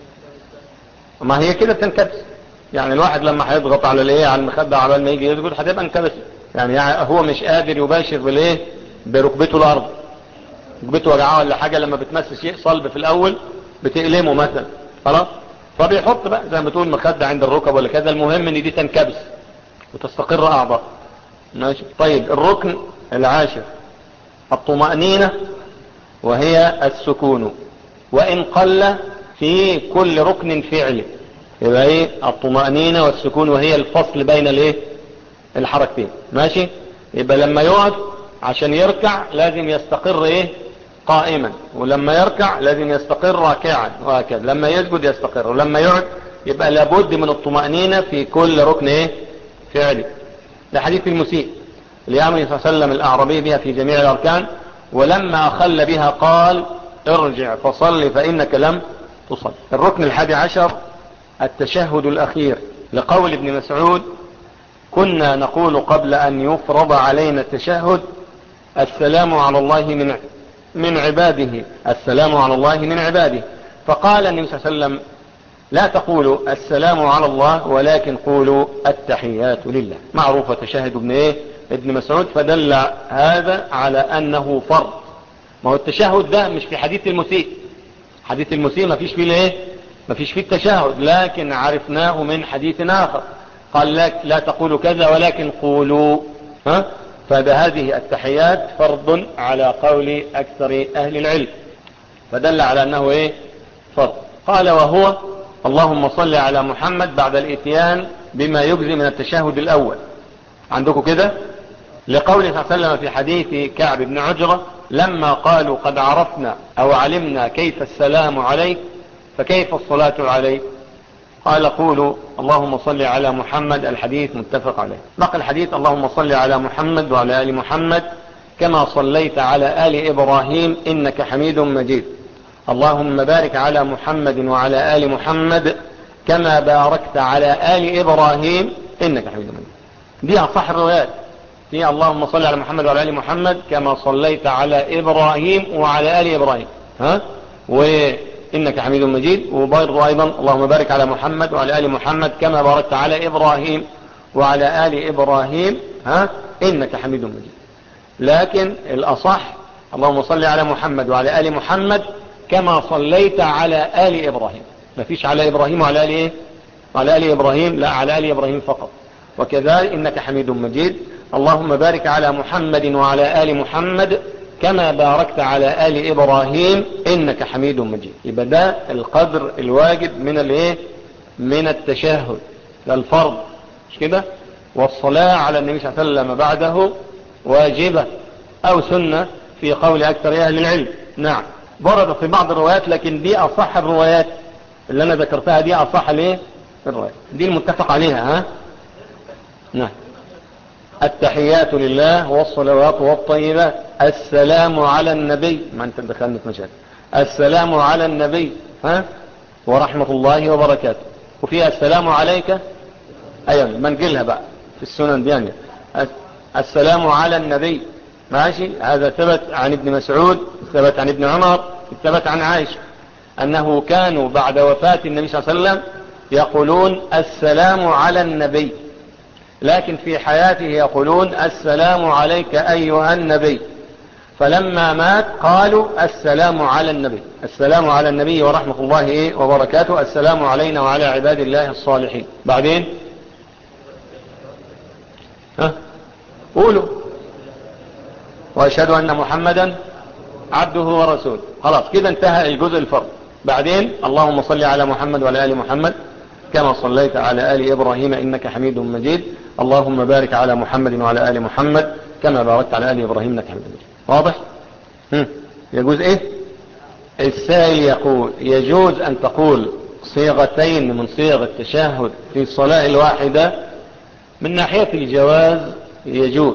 ما هي كده بتنكبس يعني الواحد لما هيضغط على الايه على المخده على ما يجي يسجد هتبقى انكبس يعني هو مش قادر يباشر بالايه بركبته الارض ركبته وجعاه ولا حاجه لما بتمس شيء صلب في الاول بتألمه مثلا خلاص فبيحط بقى زي ما تقول مخده عند الركب ولا كذا المهم ان دي تنكبس وتستقر اعضاء ماشي طيب الركن العاشر الطمأنينة وهي السكون وإن قل في كل ركن فعلي يبقى ايه الطمأنينة والسكون وهي الفصل بين الايه الحركتين ماشي يبقى لما يقعد عشان يركع لازم يستقر ايه قائما ولما يركع لازم يستقر راكعا وهكذا لما يسجد يستقر ولما يقعد يبقى لابد من الطمأنينة في كل ركن ايه فعلي ده حديث المسيء ليعمل صلى الله عليه وسلم الأعرابي بها في جميع الأركان ولما أخل بها قال ارجع فصل فإنك لم تصل الركن الحادي عشر التشهد الأخير لقول ابن مسعود كنا نقول قبل أن يفرض علينا التشهد السلام على الله من من عباده السلام على الله من عباده فقال النبي صلى الله عليه وسلم لا تقولوا السلام على الله ولكن قولوا التحيات لله معروفة تشهد ابن ايه ابن مسعود فدل هذا على انه فرض ما هو التشهد ده مش في حديث المسيء حديث المسيء ما فيش فيه ايه ما فيش فيه التشهد لكن عرفناه من حديث اخر قال لك لا تقولوا كذا ولكن قولوا ها فبهذه التحيات فرض على قول اكثر اهل العلم فدل على انه ايه فرض قال وهو اللهم صل على محمد بعد الاتيان بما يجزي من التشهد الاول عندكم كده لقول صلى الله عليه وسلم في حديث كعب بن عجرة لما قالوا قد عرفنا او علمنا كيف السلام عليك فكيف الصلاة عليك قال قولوا اللهم صل على محمد الحديث متفق عليه بقى الحديث اللهم صل على محمد وعلى آل محمد كما صليت على آل إبراهيم إنك حميد مجيد اللهم بارك على محمد وعلى آل محمد كما باركت على آل إبراهيم إنك حميد مجيد دي أصح الروايات في اللهم صل على محمد وعلى آل محمد كما صليت على إبراهيم وعلى آل إبراهيم ها وإنك حميد مجيد وبرضو أيضا اللهم بارك على محمد وعلى آل محمد كما باركت على إبراهيم وعلى آل إبراهيم ها إنك حميد مجيد لكن الأصح اللهم صل على محمد وعلى آل محمد كما صليت على آل إبراهيم ما فيش على إبراهيم وعلى آل إيه وعلى آل إبراهيم لا على آل إبراهيم فقط وكذلك إنك حميد مجيد اللهم بارك على محمد وعلى آل محمد كما باركت على آل إبراهيم إنك حميد مجيد يبقى ده القدر الواجب من الايه من التشهد للفرض مش كده والصلاة على النبي صلى الله عليه وسلم بعده واجبة أو سنة في قول أكثر أهل العلم نعم ورد في بعض الروايات لكن دي أصح الروايات اللي أنا ذكرتها دي أصح ليه الروايات دي المتفق عليها ها نعم التحيات لله والصلوات والطيبات السلام على النبي ما انت دخلنا في مشاكل السلام على النبي ها ورحمة الله وبركاته وفيها السلام عليك ايوه منقلها بقى في السنن دي يعني السلام على النبي ماشي هذا ثبت عن ابن مسعود ثبت عن ابن عمر ثبت عن عائشة انه كانوا بعد وفاة النبي صلى الله عليه وسلم يقولون السلام على النبي لكن في حياته يقولون السلام عليك أيها النبي فلما مات قالوا السلام على النبي السلام على النبي ورحمة الله وبركاته السلام علينا وعلى عباد الله الصالحين بعدين ها قولوا وأشهد أن محمدا عبده ورسوله خلاص كده انتهى الجزء الفرد بعدين اللهم صل على محمد وعلى آل محمد كما صليت على آل إبراهيم إنك حميد مجيد اللهم بارك على محمد وعلى آل محمد كما باركت على آل إبراهيم إنك حميد مجيد واضح هم. يجوز إيه السائل يقول يجوز أن تقول صيغتين من صيغ التشهد في الصلاة الواحدة من ناحية الجواز يجوز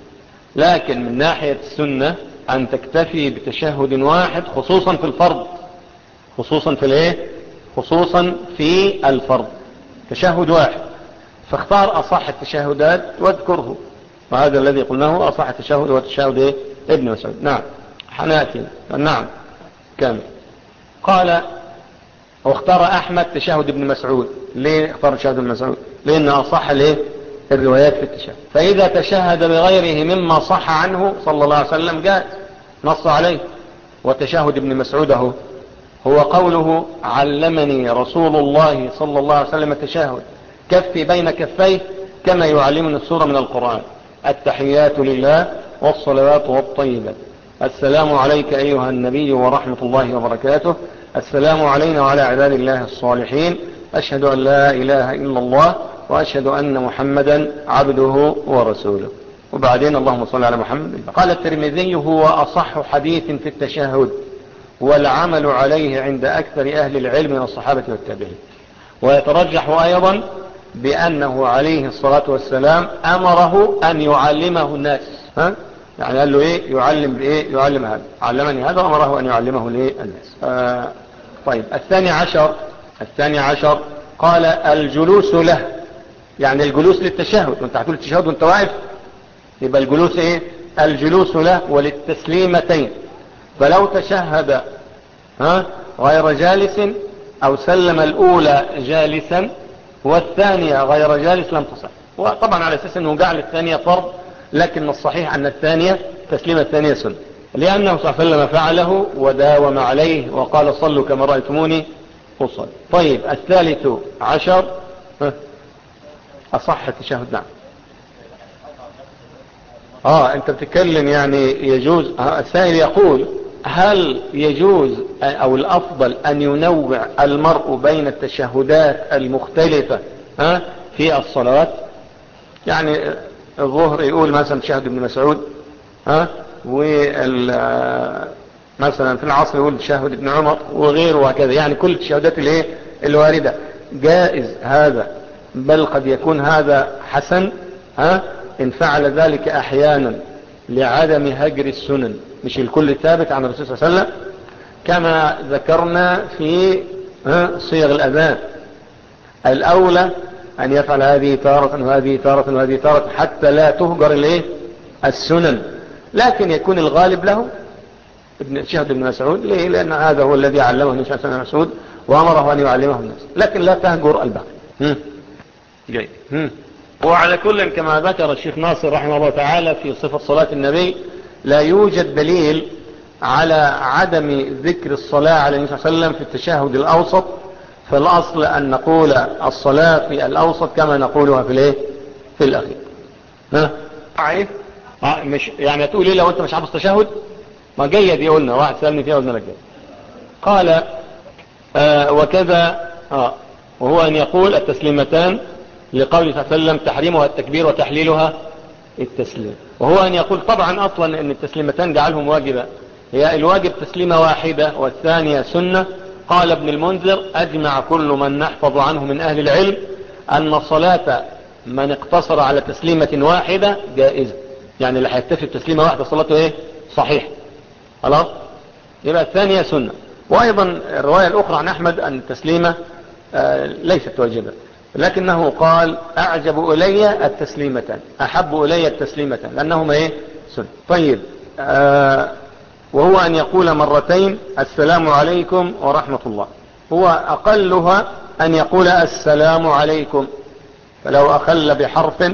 لكن من ناحية السنة أن تكتفي بتشهد واحد خصوصا في الفرض خصوصا في الايه خصوصا في الفرض تشهد واحد فاختار أصح التشهدات واذكره وهذا الذي قلناه أصح التشهد هو التشهد إيه؟ ابن مسعود نعم حناتي نعم كامل قال واختار أحمد تشهد ابن مسعود ليه اختار تشهد ابن مسعود لأن أصح الايه الروايات في التشهد فإذا تشهد بغيره مما صح عنه صلى الله عليه وسلم جاء نص عليه وتشهد ابن مسعود اهو هو قوله علمني رسول الله صلى الله عليه وسلم التشهد كفي بين كفيه كما يعلمنا السورة من القرآن التحيات لله والصلوات والطيبات السلام عليك أيها النبي ورحمة الله وبركاته السلام علينا وعلى عباد الله الصالحين أشهد أن لا إله إلا الله وأشهد أن محمدا عبده ورسوله وبعدين اللهم صل على محمد قال الترمذي هو أصح حديث في التشهد والعمل عليه عند أكثر أهل العلم من الصحابة والتابعين ويترجح أيضا بأنه عليه الصلاة والسلام أمره أن يعلمه الناس ها؟ يعني قال له إيه يعلم بإيه يعلم هذا علمني هذا أمره أن يعلمه للناس آه طيب الثاني عشر الثاني عشر قال الجلوس له يعني الجلوس للتشهد وانت هتقول التشهد وانت واقف يبقى الجلوس ايه الجلوس له وللتسليمتين فلو تشهد ها غير جالس او سلم الاولى جالسا والثانية غير جالس لم تصح وطبعا على اساس انه جعل الثانية فرض لكن الصحيح ان الثانية تسليم الثانية سنة لانه صلى الله عليه وسلم فعله وداوم عليه وقال صلوا كما رأيتموني أصل طيب الثالث عشر أصح التشهد نعم اه انت بتتكلم يعني يجوز السائل يقول هل يجوز او الافضل ان ينوع المرء بين التشهدات المختلفة ها في الصلاة يعني الظهر يقول مثلا تشهد ابن مسعود ها مثلا في العصر يقول تشهد ابن عمر وغيره وهكذا يعني كل التشهدات اللي ايه الواردة جائز هذا بل قد يكون هذا حسن ها إن فعل ذلك أحيانا لعدم هجر السنن مش الكل ثابت عن الرسول صلى الله عليه وسلم كما ذكرنا في صيغ الأذان الأولى أن يفعل هذه تارة وهذه تارة وهذه تارة حتى لا تهجر الايه السنن لكن يكون الغالب له ابن شهد بن مسعود ليه لأن هذا هو الذي علمه النبي صلى الله عليه وسلم وأمره أن يعلمه الناس لكن لا تهجر الباقي جيد وعلى كل كما ذكر الشيخ ناصر رحمه الله تعالى في صفة صلاة النبي لا يوجد دليل على عدم ذكر الصلاة على النبي صلى الله عليه وسلم في التشهد الأوسط فالأصل أن نقول الصلاة في الأوسط كما نقولها في الايه في الأخير ها عارف مش يعني تقول ايه لو انت مش حافظ تشهد ما جيد يقولنا واحد سألني فيها قلنا لك جيد قال آه وكذا آه وهو أن يقول التسليمتان لقول صلى الله عليه وسلم تحريمها التكبير وتحليلها التسليم وهو أن يقول طبعا أصلا أن التسليمتان جعلهم واجبا هي الواجب تسليمة واحدة والثانية سنة قال ابن المنذر أجمع كل من نحفظ عنه من أهل العلم أن صلاة من اقتصر على تسليمة واحدة جائزة يعني اللي هيكتفي بتسليمة واحدة صلاته ايه صحيح خلاص يبقى الثانية سنة وأيضا الرواية الأخرى عن أحمد أن التسليمة آه ليست واجبة لكنه قال أعجب إلي التسليمتان أحب إلي التسليمتان لأنهما إيه سنة طيب آه وهو أن يقول مرتين السلام عليكم ورحمة الله هو أقلها أن يقول السلام عليكم فلو أخل بحرف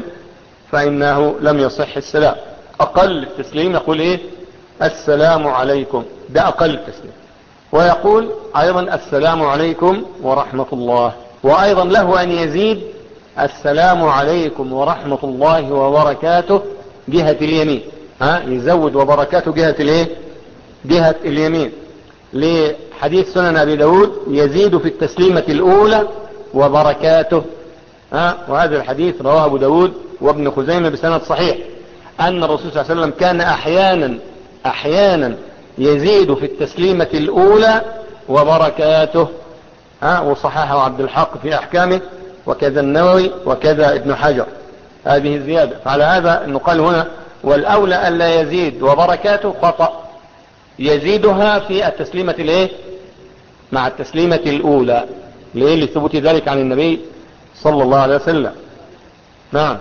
فإنه لم يصح السلام أقل التسليم يقول إيه السلام عليكم ده أقل التسليم ويقول أيضا السلام عليكم ورحمة الله وأيضا له أن يزيد السلام عليكم ورحمة الله وبركاته جهة اليمين ها يزود وبركاته جهة الايه جهة اليمين لحديث سنن أبي داود يزيد في التسليمة الأولى وبركاته ها وهذا الحديث رواه أبو داود وابن خزيمة بسند صحيح أن الرسول صلى الله عليه وسلم كان أحيانا أحيانا يزيد في التسليمة الأولى وبركاته ها وصححه عبد الحق في أحكامه وكذا النووي وكذا ابن حجر هذه الزيادة فعلى هذا نقال هنا والأولى ألا يزيد وبركاته خطأ يزيدها في التسليمة الايه مع التسليمة الأولى ليه لثبوت ذلك عن النبي صلى الله عليه وسلم نعم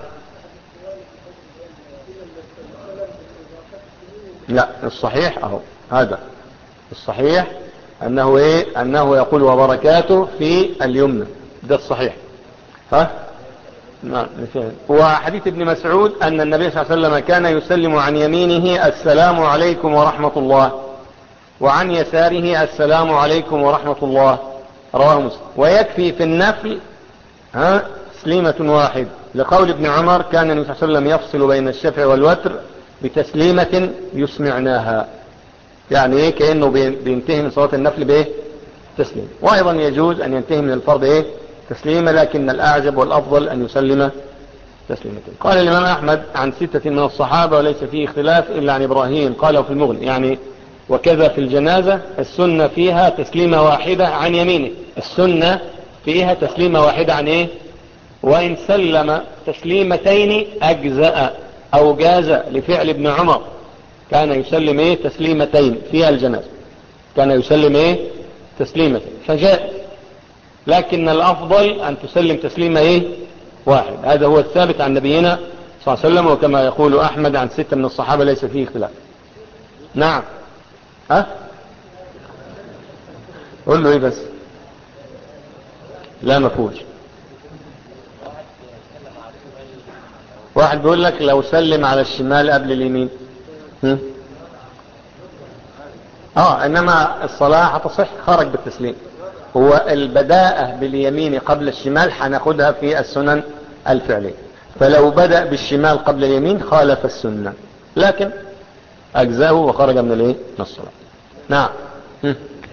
لا الصحيح اهو هذا الصحيح انه ايه انه يقول وبركاته في اليمنى ده الصحيح ها نعم وحديث ابن مسعود ان النبي صلى الله عليه وسلم كان يسلم عن يمينه السلام عليكم ورحمة الله وعن يساره السلام عليكم ورحمة الله رواه مسلم ويكفي في النفل ها تسليمة واحد لقول ابن عمر كان النبي صلى الله عليه وسلم يفصل بين الشفع والوتر بتسليمة يسمعناها يعني ايه كأنه بينتهي من صلاة النفل بايه تسليم وايضا يجوز ان ينتهي من الفرض ايه تسليمة لكن الاعجب والافضل ان يسلم تسليمة قال الامام احمد عن ستة من الصحابة وليس فيه اختلاف الا عن ابراهيم قاله في المغني يعني وكذا في الجنازة السنة فيها تسليمة واحدة عن يمينه السنة فيها تسليمة واحدة عن ايه وان سلم تسليمتين اجزأ او جاز لفعل ابن عمر كان يسلم ايه تسليمتين في الجنازة كان يسلم ايه تسليمتين فجاء لكن الافضل ان تسلم تسليمة ايه واحد هذا هو الثابت عن نبينا صلى الله عليه وسلم وكما يقول احمد عن ستة من الصحابة ليس فيه اختلاف نعم ها قول له ايه بس لا مفهوش واحد بيقول لك لو سلم على الشمال قبل اليمين هم؟ اه انما الصلاة هتصح خرج بالتسليم هو البداءة باليمين قبل الشمال هناخدها في السنن الفعلية فلو بدأ بالشمال قبل اليمين خالف السنة لكن اجزاه وخرج من الايه من الصلاة نعم هم.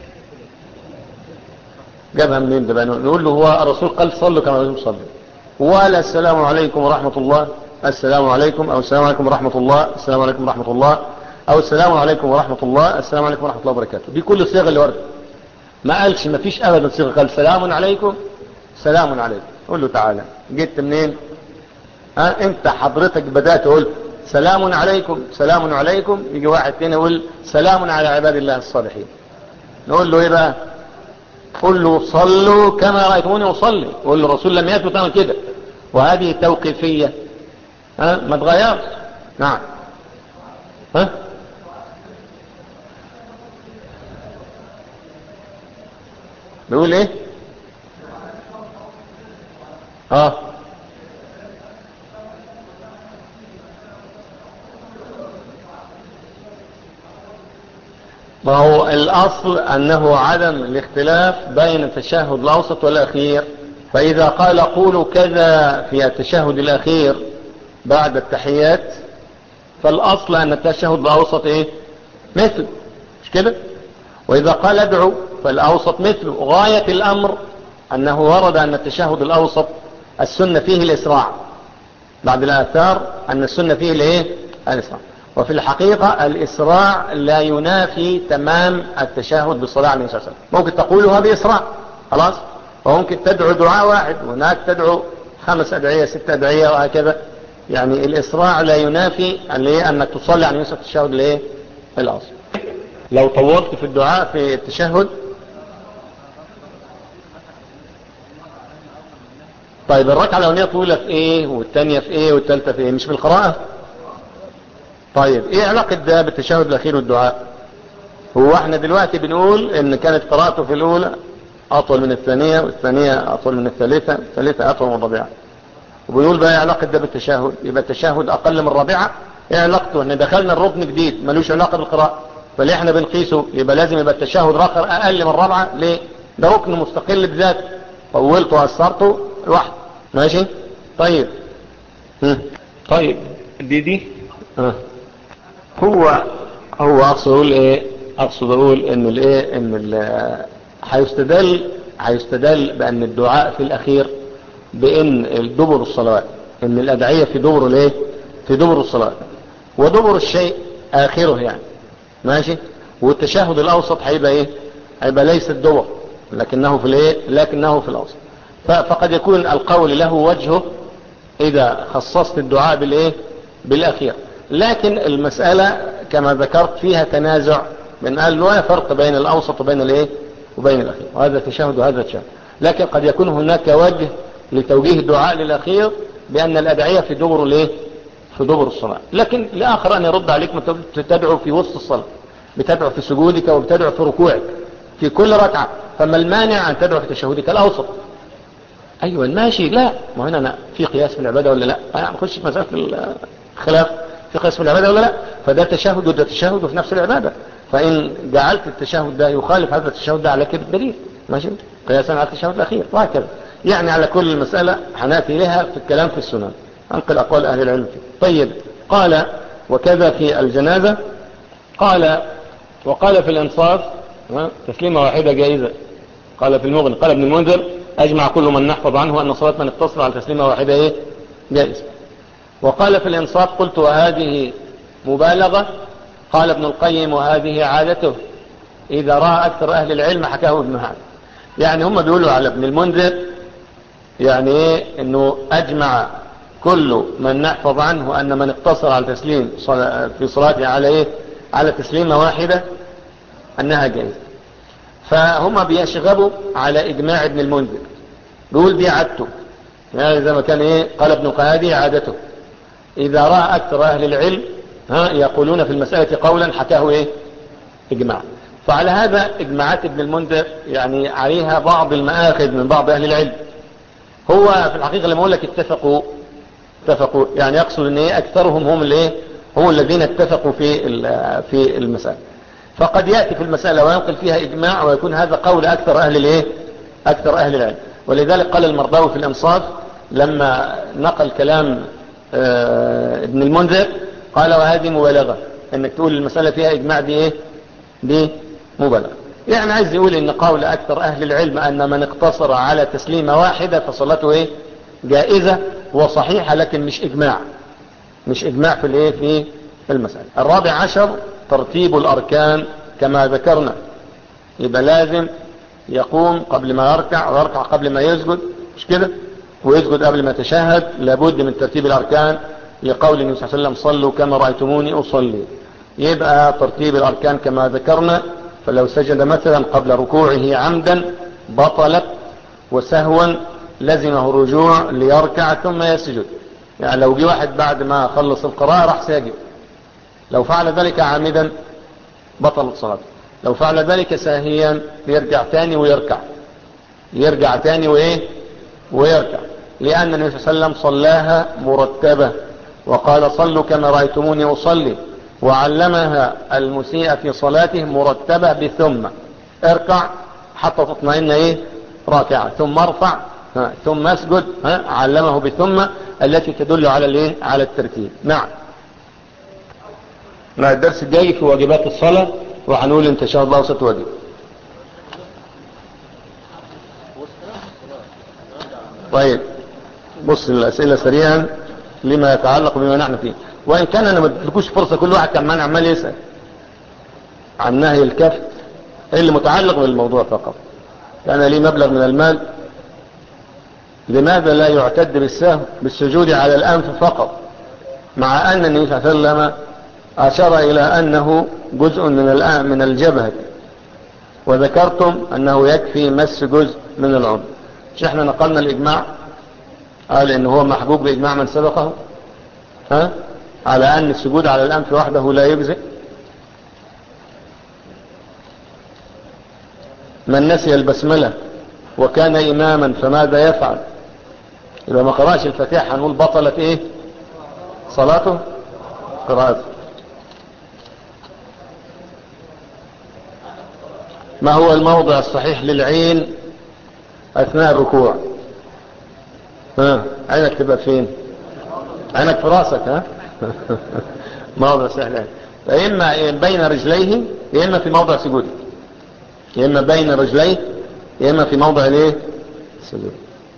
جابها منين ده بقى نقول له هو الرسول قال صلوا كما الرسول صلى ولا السلام عليكم ورحمة الله السلام عليكم او السلام عليكم ورحمة الله السلام عليكم ورحمة الله او السلام عليكم ورحمة الله السلام عليكم ورحمة الله وبركاته دي كل الصيغ اللي ورد ما قالش ما فيش ابدا صيغه قال سلام عليكم سلام عليكم قول له تعالى جيت منين ها انت حضرتك بدأت تقول سلام عليكم سلام عليكم يجي واحد تاني يقول سلام على عباد الله الصالحين نقول له ايه بقى قل له صلوا كما رأيتموني أصلي قل له الرسول لم يثبت تعمل كده وهذه توقيفية ها ما تغيرش نعم ها بيقول ايه اه ما هو الأصل أنه عدم الاختلاف بين التشهد الأوسط والأخير فإذا قال قولوا كذا في التشهد الأخير بعد التحيات فالأصل أن التشهد الأوسط إيه؟ مثل مش كده وإذا قال ادعوا فالأوسط مثله غاية الأمر أنه ورد أن التشهد الأوسط السنة فيه الإسراع بعد الآثار أن السنة فيه الإيه؟ الإسراع وفي الحقيقة الإسراع لا ينافي تمام التشهد بالصلاة عليه الصلاة والسلام ممكن تقولها بإسراع خلاص وممكن تدعو دعاء واحد وهناك تدعو خمس أدعية ست أدعية وهكذا يعني الإسراع لا ينافي اللي أنك تصلي على يوسف التشهد لإيه الأصل لو طورت في الدعاء في التشهد طيب الركعة الأولانية طويلة في إيه والثانية في إيه والثالثة في إيه مش في القراءة طيب ايه علاقة ده بالتشهد الاخير والدعاء هو احنا دلوقتي بنقول ان كانت قراءته في الاولى اطول من الثانية والثانية اطول من الثالثة الثالثة اطول من الرابعة وبنقول بقى ايه علاقة ده بالتشهد يبقى التشهد اقل من الرابعة ايه علاقته ان دخلنا الركن جديد ملوش علاقة بالقراءة فليه احنا بنقيسه يبقى لازم يبقى التشهد رخر اقل من الرابعة ليه ده ركن مستقل بذاته طولته وأثرته لوحده ماشي طيب هم. طيب دي دي ها هو هو اقصد اقول ايه اقصد اقول ان الايه ان ال هيستدل هيستدل بان الدعاء في الاخير بان دبر الصلوات ان الادعية في دبر الايه في دبر الصلوات ودبر الشيء اخره يعني ماشي والتشهد الاوسط هيبقى ايه هيبقى ليس الدبر لكنه في الايه لكنه في الاوسط فقد يكون القول له وجهه اذا خصصت الدعاء بالايه بالاخير لكن المسألة كما ذكرت فيها تنازع من قال لا فرق بين الأوسط وبين الايه وبين الأخير وهذا تشهد وهذا تشهد لكن قد يكون هناك وجه لتوجيه الدعاء للأخير بأن الأدعية في دبر الايه في دبر الصلاة لكن الآخر أن يرد عليك تدعو في وسط الصلاة بتدعو في سجودك وبتدعو في ركوعك في كل ركعة فما المانع أن تدعو في تشهدك الأوسط أيوة ماشي لا ما هنا أنا في قياس في العبادة ولا لا أنا أخش في مسألة الخلاف في قسم العبادة ولا لا فده تشهد وده تشهد في نفس العبادة فإن جعلت التشهد ده يخالف هذا التشهد ده على كده الدليل ماشي قياسا على التشهد الأخير وهكذا يعني على كل المسألة هنأتي لها في الكلام في السنن أنقل أقوال أهل العلم فيه طيب قال وكذا في الجنازة قال وقال في الإنصاف تسليمة واحدة جائزة قال في المغني قال ابن المنذر أجمع كل من نحفظ عنه أن صلاة من اقتصر على تسليمة واحدة إيه جائزة وقال في الإنصاف قلت وهذه مبالغة قال ابن القيم وهذه عادته إذا رأى أكثر أهل العلم حكاه ابن هذا يعني هم بيقولوا على ابن المنذر يعني إيه أنه أجمع كل من نحفظ عنه أن من اقتصر على تسليم في صلاته على إيه على تسليمة واحدة أنها جائزة فهم بيشغبوا على إجماع ابن المنذر بيقول دي عادته يعني زي ما كان إيه قال ابن قهادي عادته إذا رأى أكثر أهل العلم ها يقولون في المسألة قولا حكاه إيه إجماع فعلى هذا إجماعات ابن المنذر يعني عليها بعض المآخذ من بعض أهل العلم هو في الحقيقة لما أقول لك اتفقوا اتفقوا يعني يقصد أن إيه أكثرهم هم الإيه هم الذين اتفقوا في في المسألة فقد يأتي في المسألة وينقل فيها إجماع ويكون هذا قول أكثر أهل الإيه أكثر أهل العلم ولذلك قال المرضاوي في الإنصاف لما نقل كلام اه ابن المنذر قال وهذه مبالغة انك تقول المسألة فيها اجماع دي ايه دي مبالغة يعني عايز يقول ان قول اكثر اهل العلم ان من اقتصر على تسليمة واحدة فصلاته ايه جائزة وصحيحة لكن مش اجماع مش اجماع في الايه في المسألة الرابع عشر ترتيب الاركان كما ذكرنا يبقى لازم يقوم قبل ما يركع ويركع قبل ما يسجد مش كده ويسجد قبل ما يتشهد لابد من ترتيب الأركان لقول النبي صلى الله عليه وسلم صلوا كما رأيتموني أصلي يبقى ترتيب الأركان كما ذكرنا فلو سجد مثلا قبل ركوعه عمدا بطلت وسهوا لزمه الرجوع ليركع ثم يسجد يعني لو جه واحد بعد ما خلص القراءة راح ساجد لو فعل ذلك عامدا بطلت صلاته لو فعل ذلك ساهيا يرجع تاني ويركع يرجع تاني وايه ويركع لأن النبي صلى الله عليه وسلم صلاها مرتبة وقال صلوا كما رأيتموني أصلي وعلمها المسيء في صلاته مرتبة بثم اركع حتى تطمئن ايه راكعة ثم ارفع ها. ثم اسجد ها. علمه بثم التي تدل على الايه على الترتيب نعم مع الدرس الجاي في واجبات الصلاة وهنقول انت شاء الله ستواجب طيب بص الاسئلة سريعا لما يتعلق بما نحن فيه وان كان انا ما ادلكوش فرصة كل واحد كان معنا عمال يسأل عن نهي الكف اللي متعلق بالموضوع فقط كان لي مبلغ من المال لماذا لا يعتد بالسهو بالسجود على الأنف فقط مع أن النبي صلى الله عليه وسلم أشار إلى أنه جزء من الآن من الجبهة وذكرتم أنه يكفي مس جزء من العمر مش احنا نقلنا الإجماع قال إن هو محبوب بإجماع من سبقه ها على أن السجود على الأنف وحده لا يجزئ من نسي البسملة وكان إماما فماذا يفعل إذا ما قرأش الفتاح هنقول بطلت إيه صلاته قراءته ما هو الموضع الصحيح للعين أثناء الركوع ها عينك تبقى فين عينك في راسك ها موضع سهل يا إما بين رجليه يا إما في موضع سجوده يا إما بين رجليه يا إما في موضع الايه السجود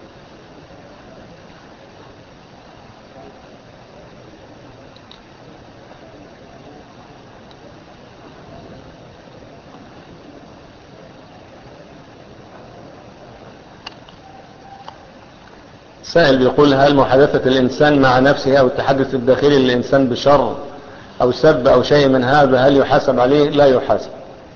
سائل بيقول هل محادثة الإنسان مع نفسه أو التحدث الداخلي للإنسان بشر أو سب أو شيء من هذا هل يحاسب عليه لا يحاسب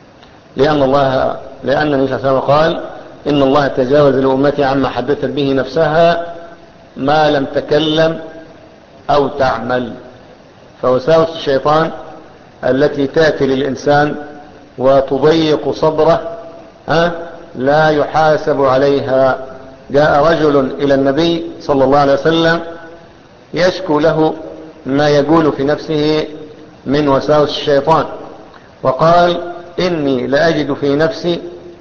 لأن الله لأن النبي صلى الله عليه وسلم قال إن الله تجاوز لأمتي عما حدثت به نفسها ما لم تكلم أو تعمل فوساوس الشيطان التي تأتي للإنسان وتضيق صدره ها لا يحاسب عليها جاء رجل إلى النبي صلى الله عليه وسلم يشكو له ما يقول في نفسه من وساوس الشيطان وقال إني لأجد في نفسي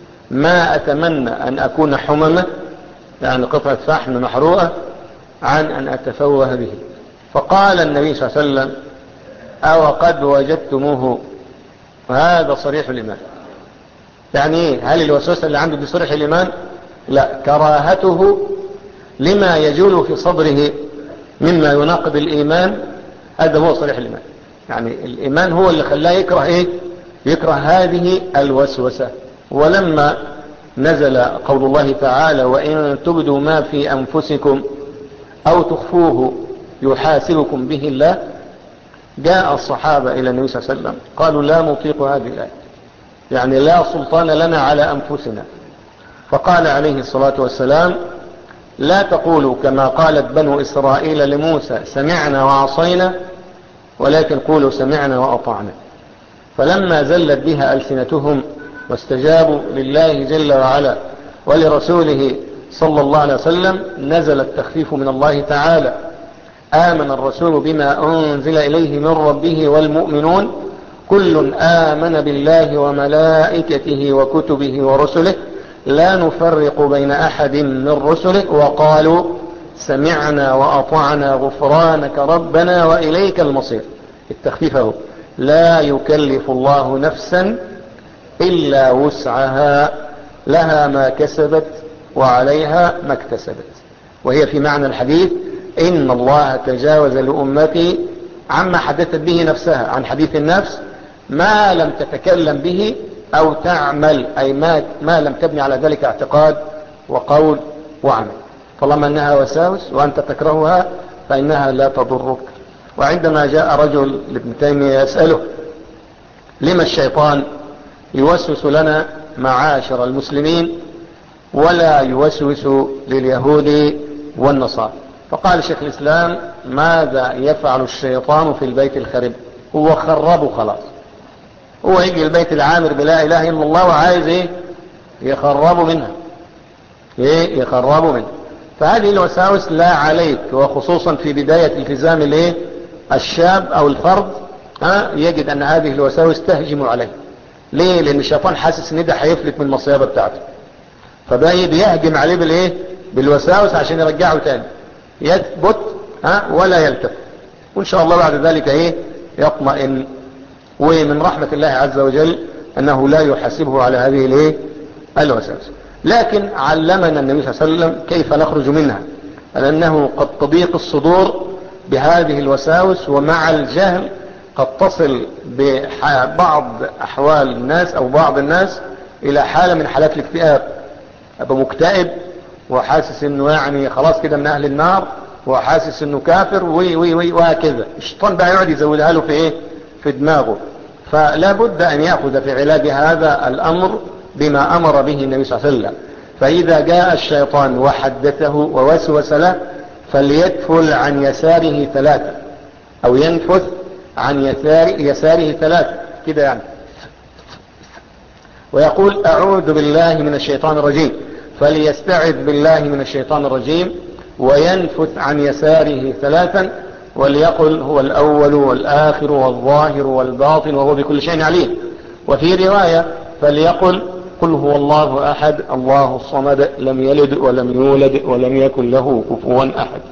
ما أتمنى أن أكون حممة يعني قطعة فحم محروقة عن أن أتفوه به فقال النبي صلى الله عليه وسلم أو قد وجدتموه هذا صريح الإيمان يعني ايه هل الوسوسة اللي عنده دي صريح الإيمان لا كراهته لما يجول في صدره مما يناقض الإيمان هذا هو صريح الإيمان يعني الإيمان هو اللي خلاه يكره إيه يكره هذه الوسوسة ولما نزل قول الله تعالى وإن تبدوا ما في أنفسكم أو تخفوه يحاسبكم به الله جاء الصحابة إلى النبي صلى الله عليه وسلم قالوا لا نطيق هذه الآية يعني لا سلطان لنا على أنفسنا فقال عليه الصلاة والسلام لا تقولوا كما قالت بنو إسرائيل لموسى سمعنا وعصينا ولكن قولوا سمعنا وأطعنا فلما زلت بها ألسنتهم واستجابوا لله جل وعلا ولرسوله صلى الله عليه وسلم نزل التخفيف من الله تعالى آمن الرسول بما أنزل إليه من ربه والمؤمنون كل آمن بالله وملائكته وكتبه ورسله لا نفرق بين أحد من رسله وقالوا سمعنا وأطعنا غفرانك ربنا وإليك المصير التخفيفه لا يكلف الله نفسا إلا وسعها لها ما كسبت وعليها ما اكتسبت وهي في معنى الحديث إن الله تجاوز لأمتي عما حدثت به نفسها عن حديث النفس ما لم تتكلم به أو تعمل أي ما, ما لم تبني على ذلك اعتقاد وقول وعمل طالما أنها وساوس وأنت تكرهها فإنها لا تضرك وعندما جاء رجل لابن تيمية يسأله لما الشيطان يوسوس لنا معاشر المسلمين ولا يوسوس لليهود والنصارى فقال شيخ الإسلام ماذا يفعل الشيطان في البيت الخرب هو خربه خلاص هو يجي البيت العامر بلا إله إلا الله وعايز إيه يخربه منها إيه يخربه منها فهذه الوساوس لا عليك وخصوصا في بداية التزام الايه الشاب او الفرد ها يجد ان هذه الوساوس تهجم عليه ليه لان الشيطان حاسس ان ده هيفلت من المصيبه بتاعته فبقى بيهجم عليه بالايه بالوساوس عشان يرجعه تاني يثبت ها ولا يلتفت وان شاء الله بعد ذلك ايه يطمئن ومن رحمة الله عز وجل انه لا يحاسبه على هذه الايه الوساوس لكن علمنا النبي صلى الله عليه وسلم كيف نخرج منها لأنه قد تضيق الصدور بهذه الوساوس ومع الجهل قد تصل ببعض أحوال الناس أو بعض الناس إلى حالة من حالات الاكتئاب أبقى مكتئب وحاسس أنه يعني خلاص كده من أهل النار وحاسس أنه كافر وي وي وي وهكذا الشيطان بقى يقعد يزودها له في إيه في دماغه فلا بد أن يأخذ في علاج هذا الأمر بما أمر به النبي صلى الله عليه وسلم فإذا جاء الشيطان وحدثه ووسوس له فليدفل عن يساره ثلاثة أو ينفث عن يسار يساره ثلاثة كده يعني ويقول أعوذ بالله من الشيطان الرجيم فليستعذ بالله من الشيطان الرجيم وينفث عن يساره ثلاثا وليقل هو الأول والآخر والظاهر والباطن وهو بكل شيء عليم وفي رواية فليقل قل هو الله أحد الله الصمد لم يلد ولم يولد ولم يكن له كفوا أحد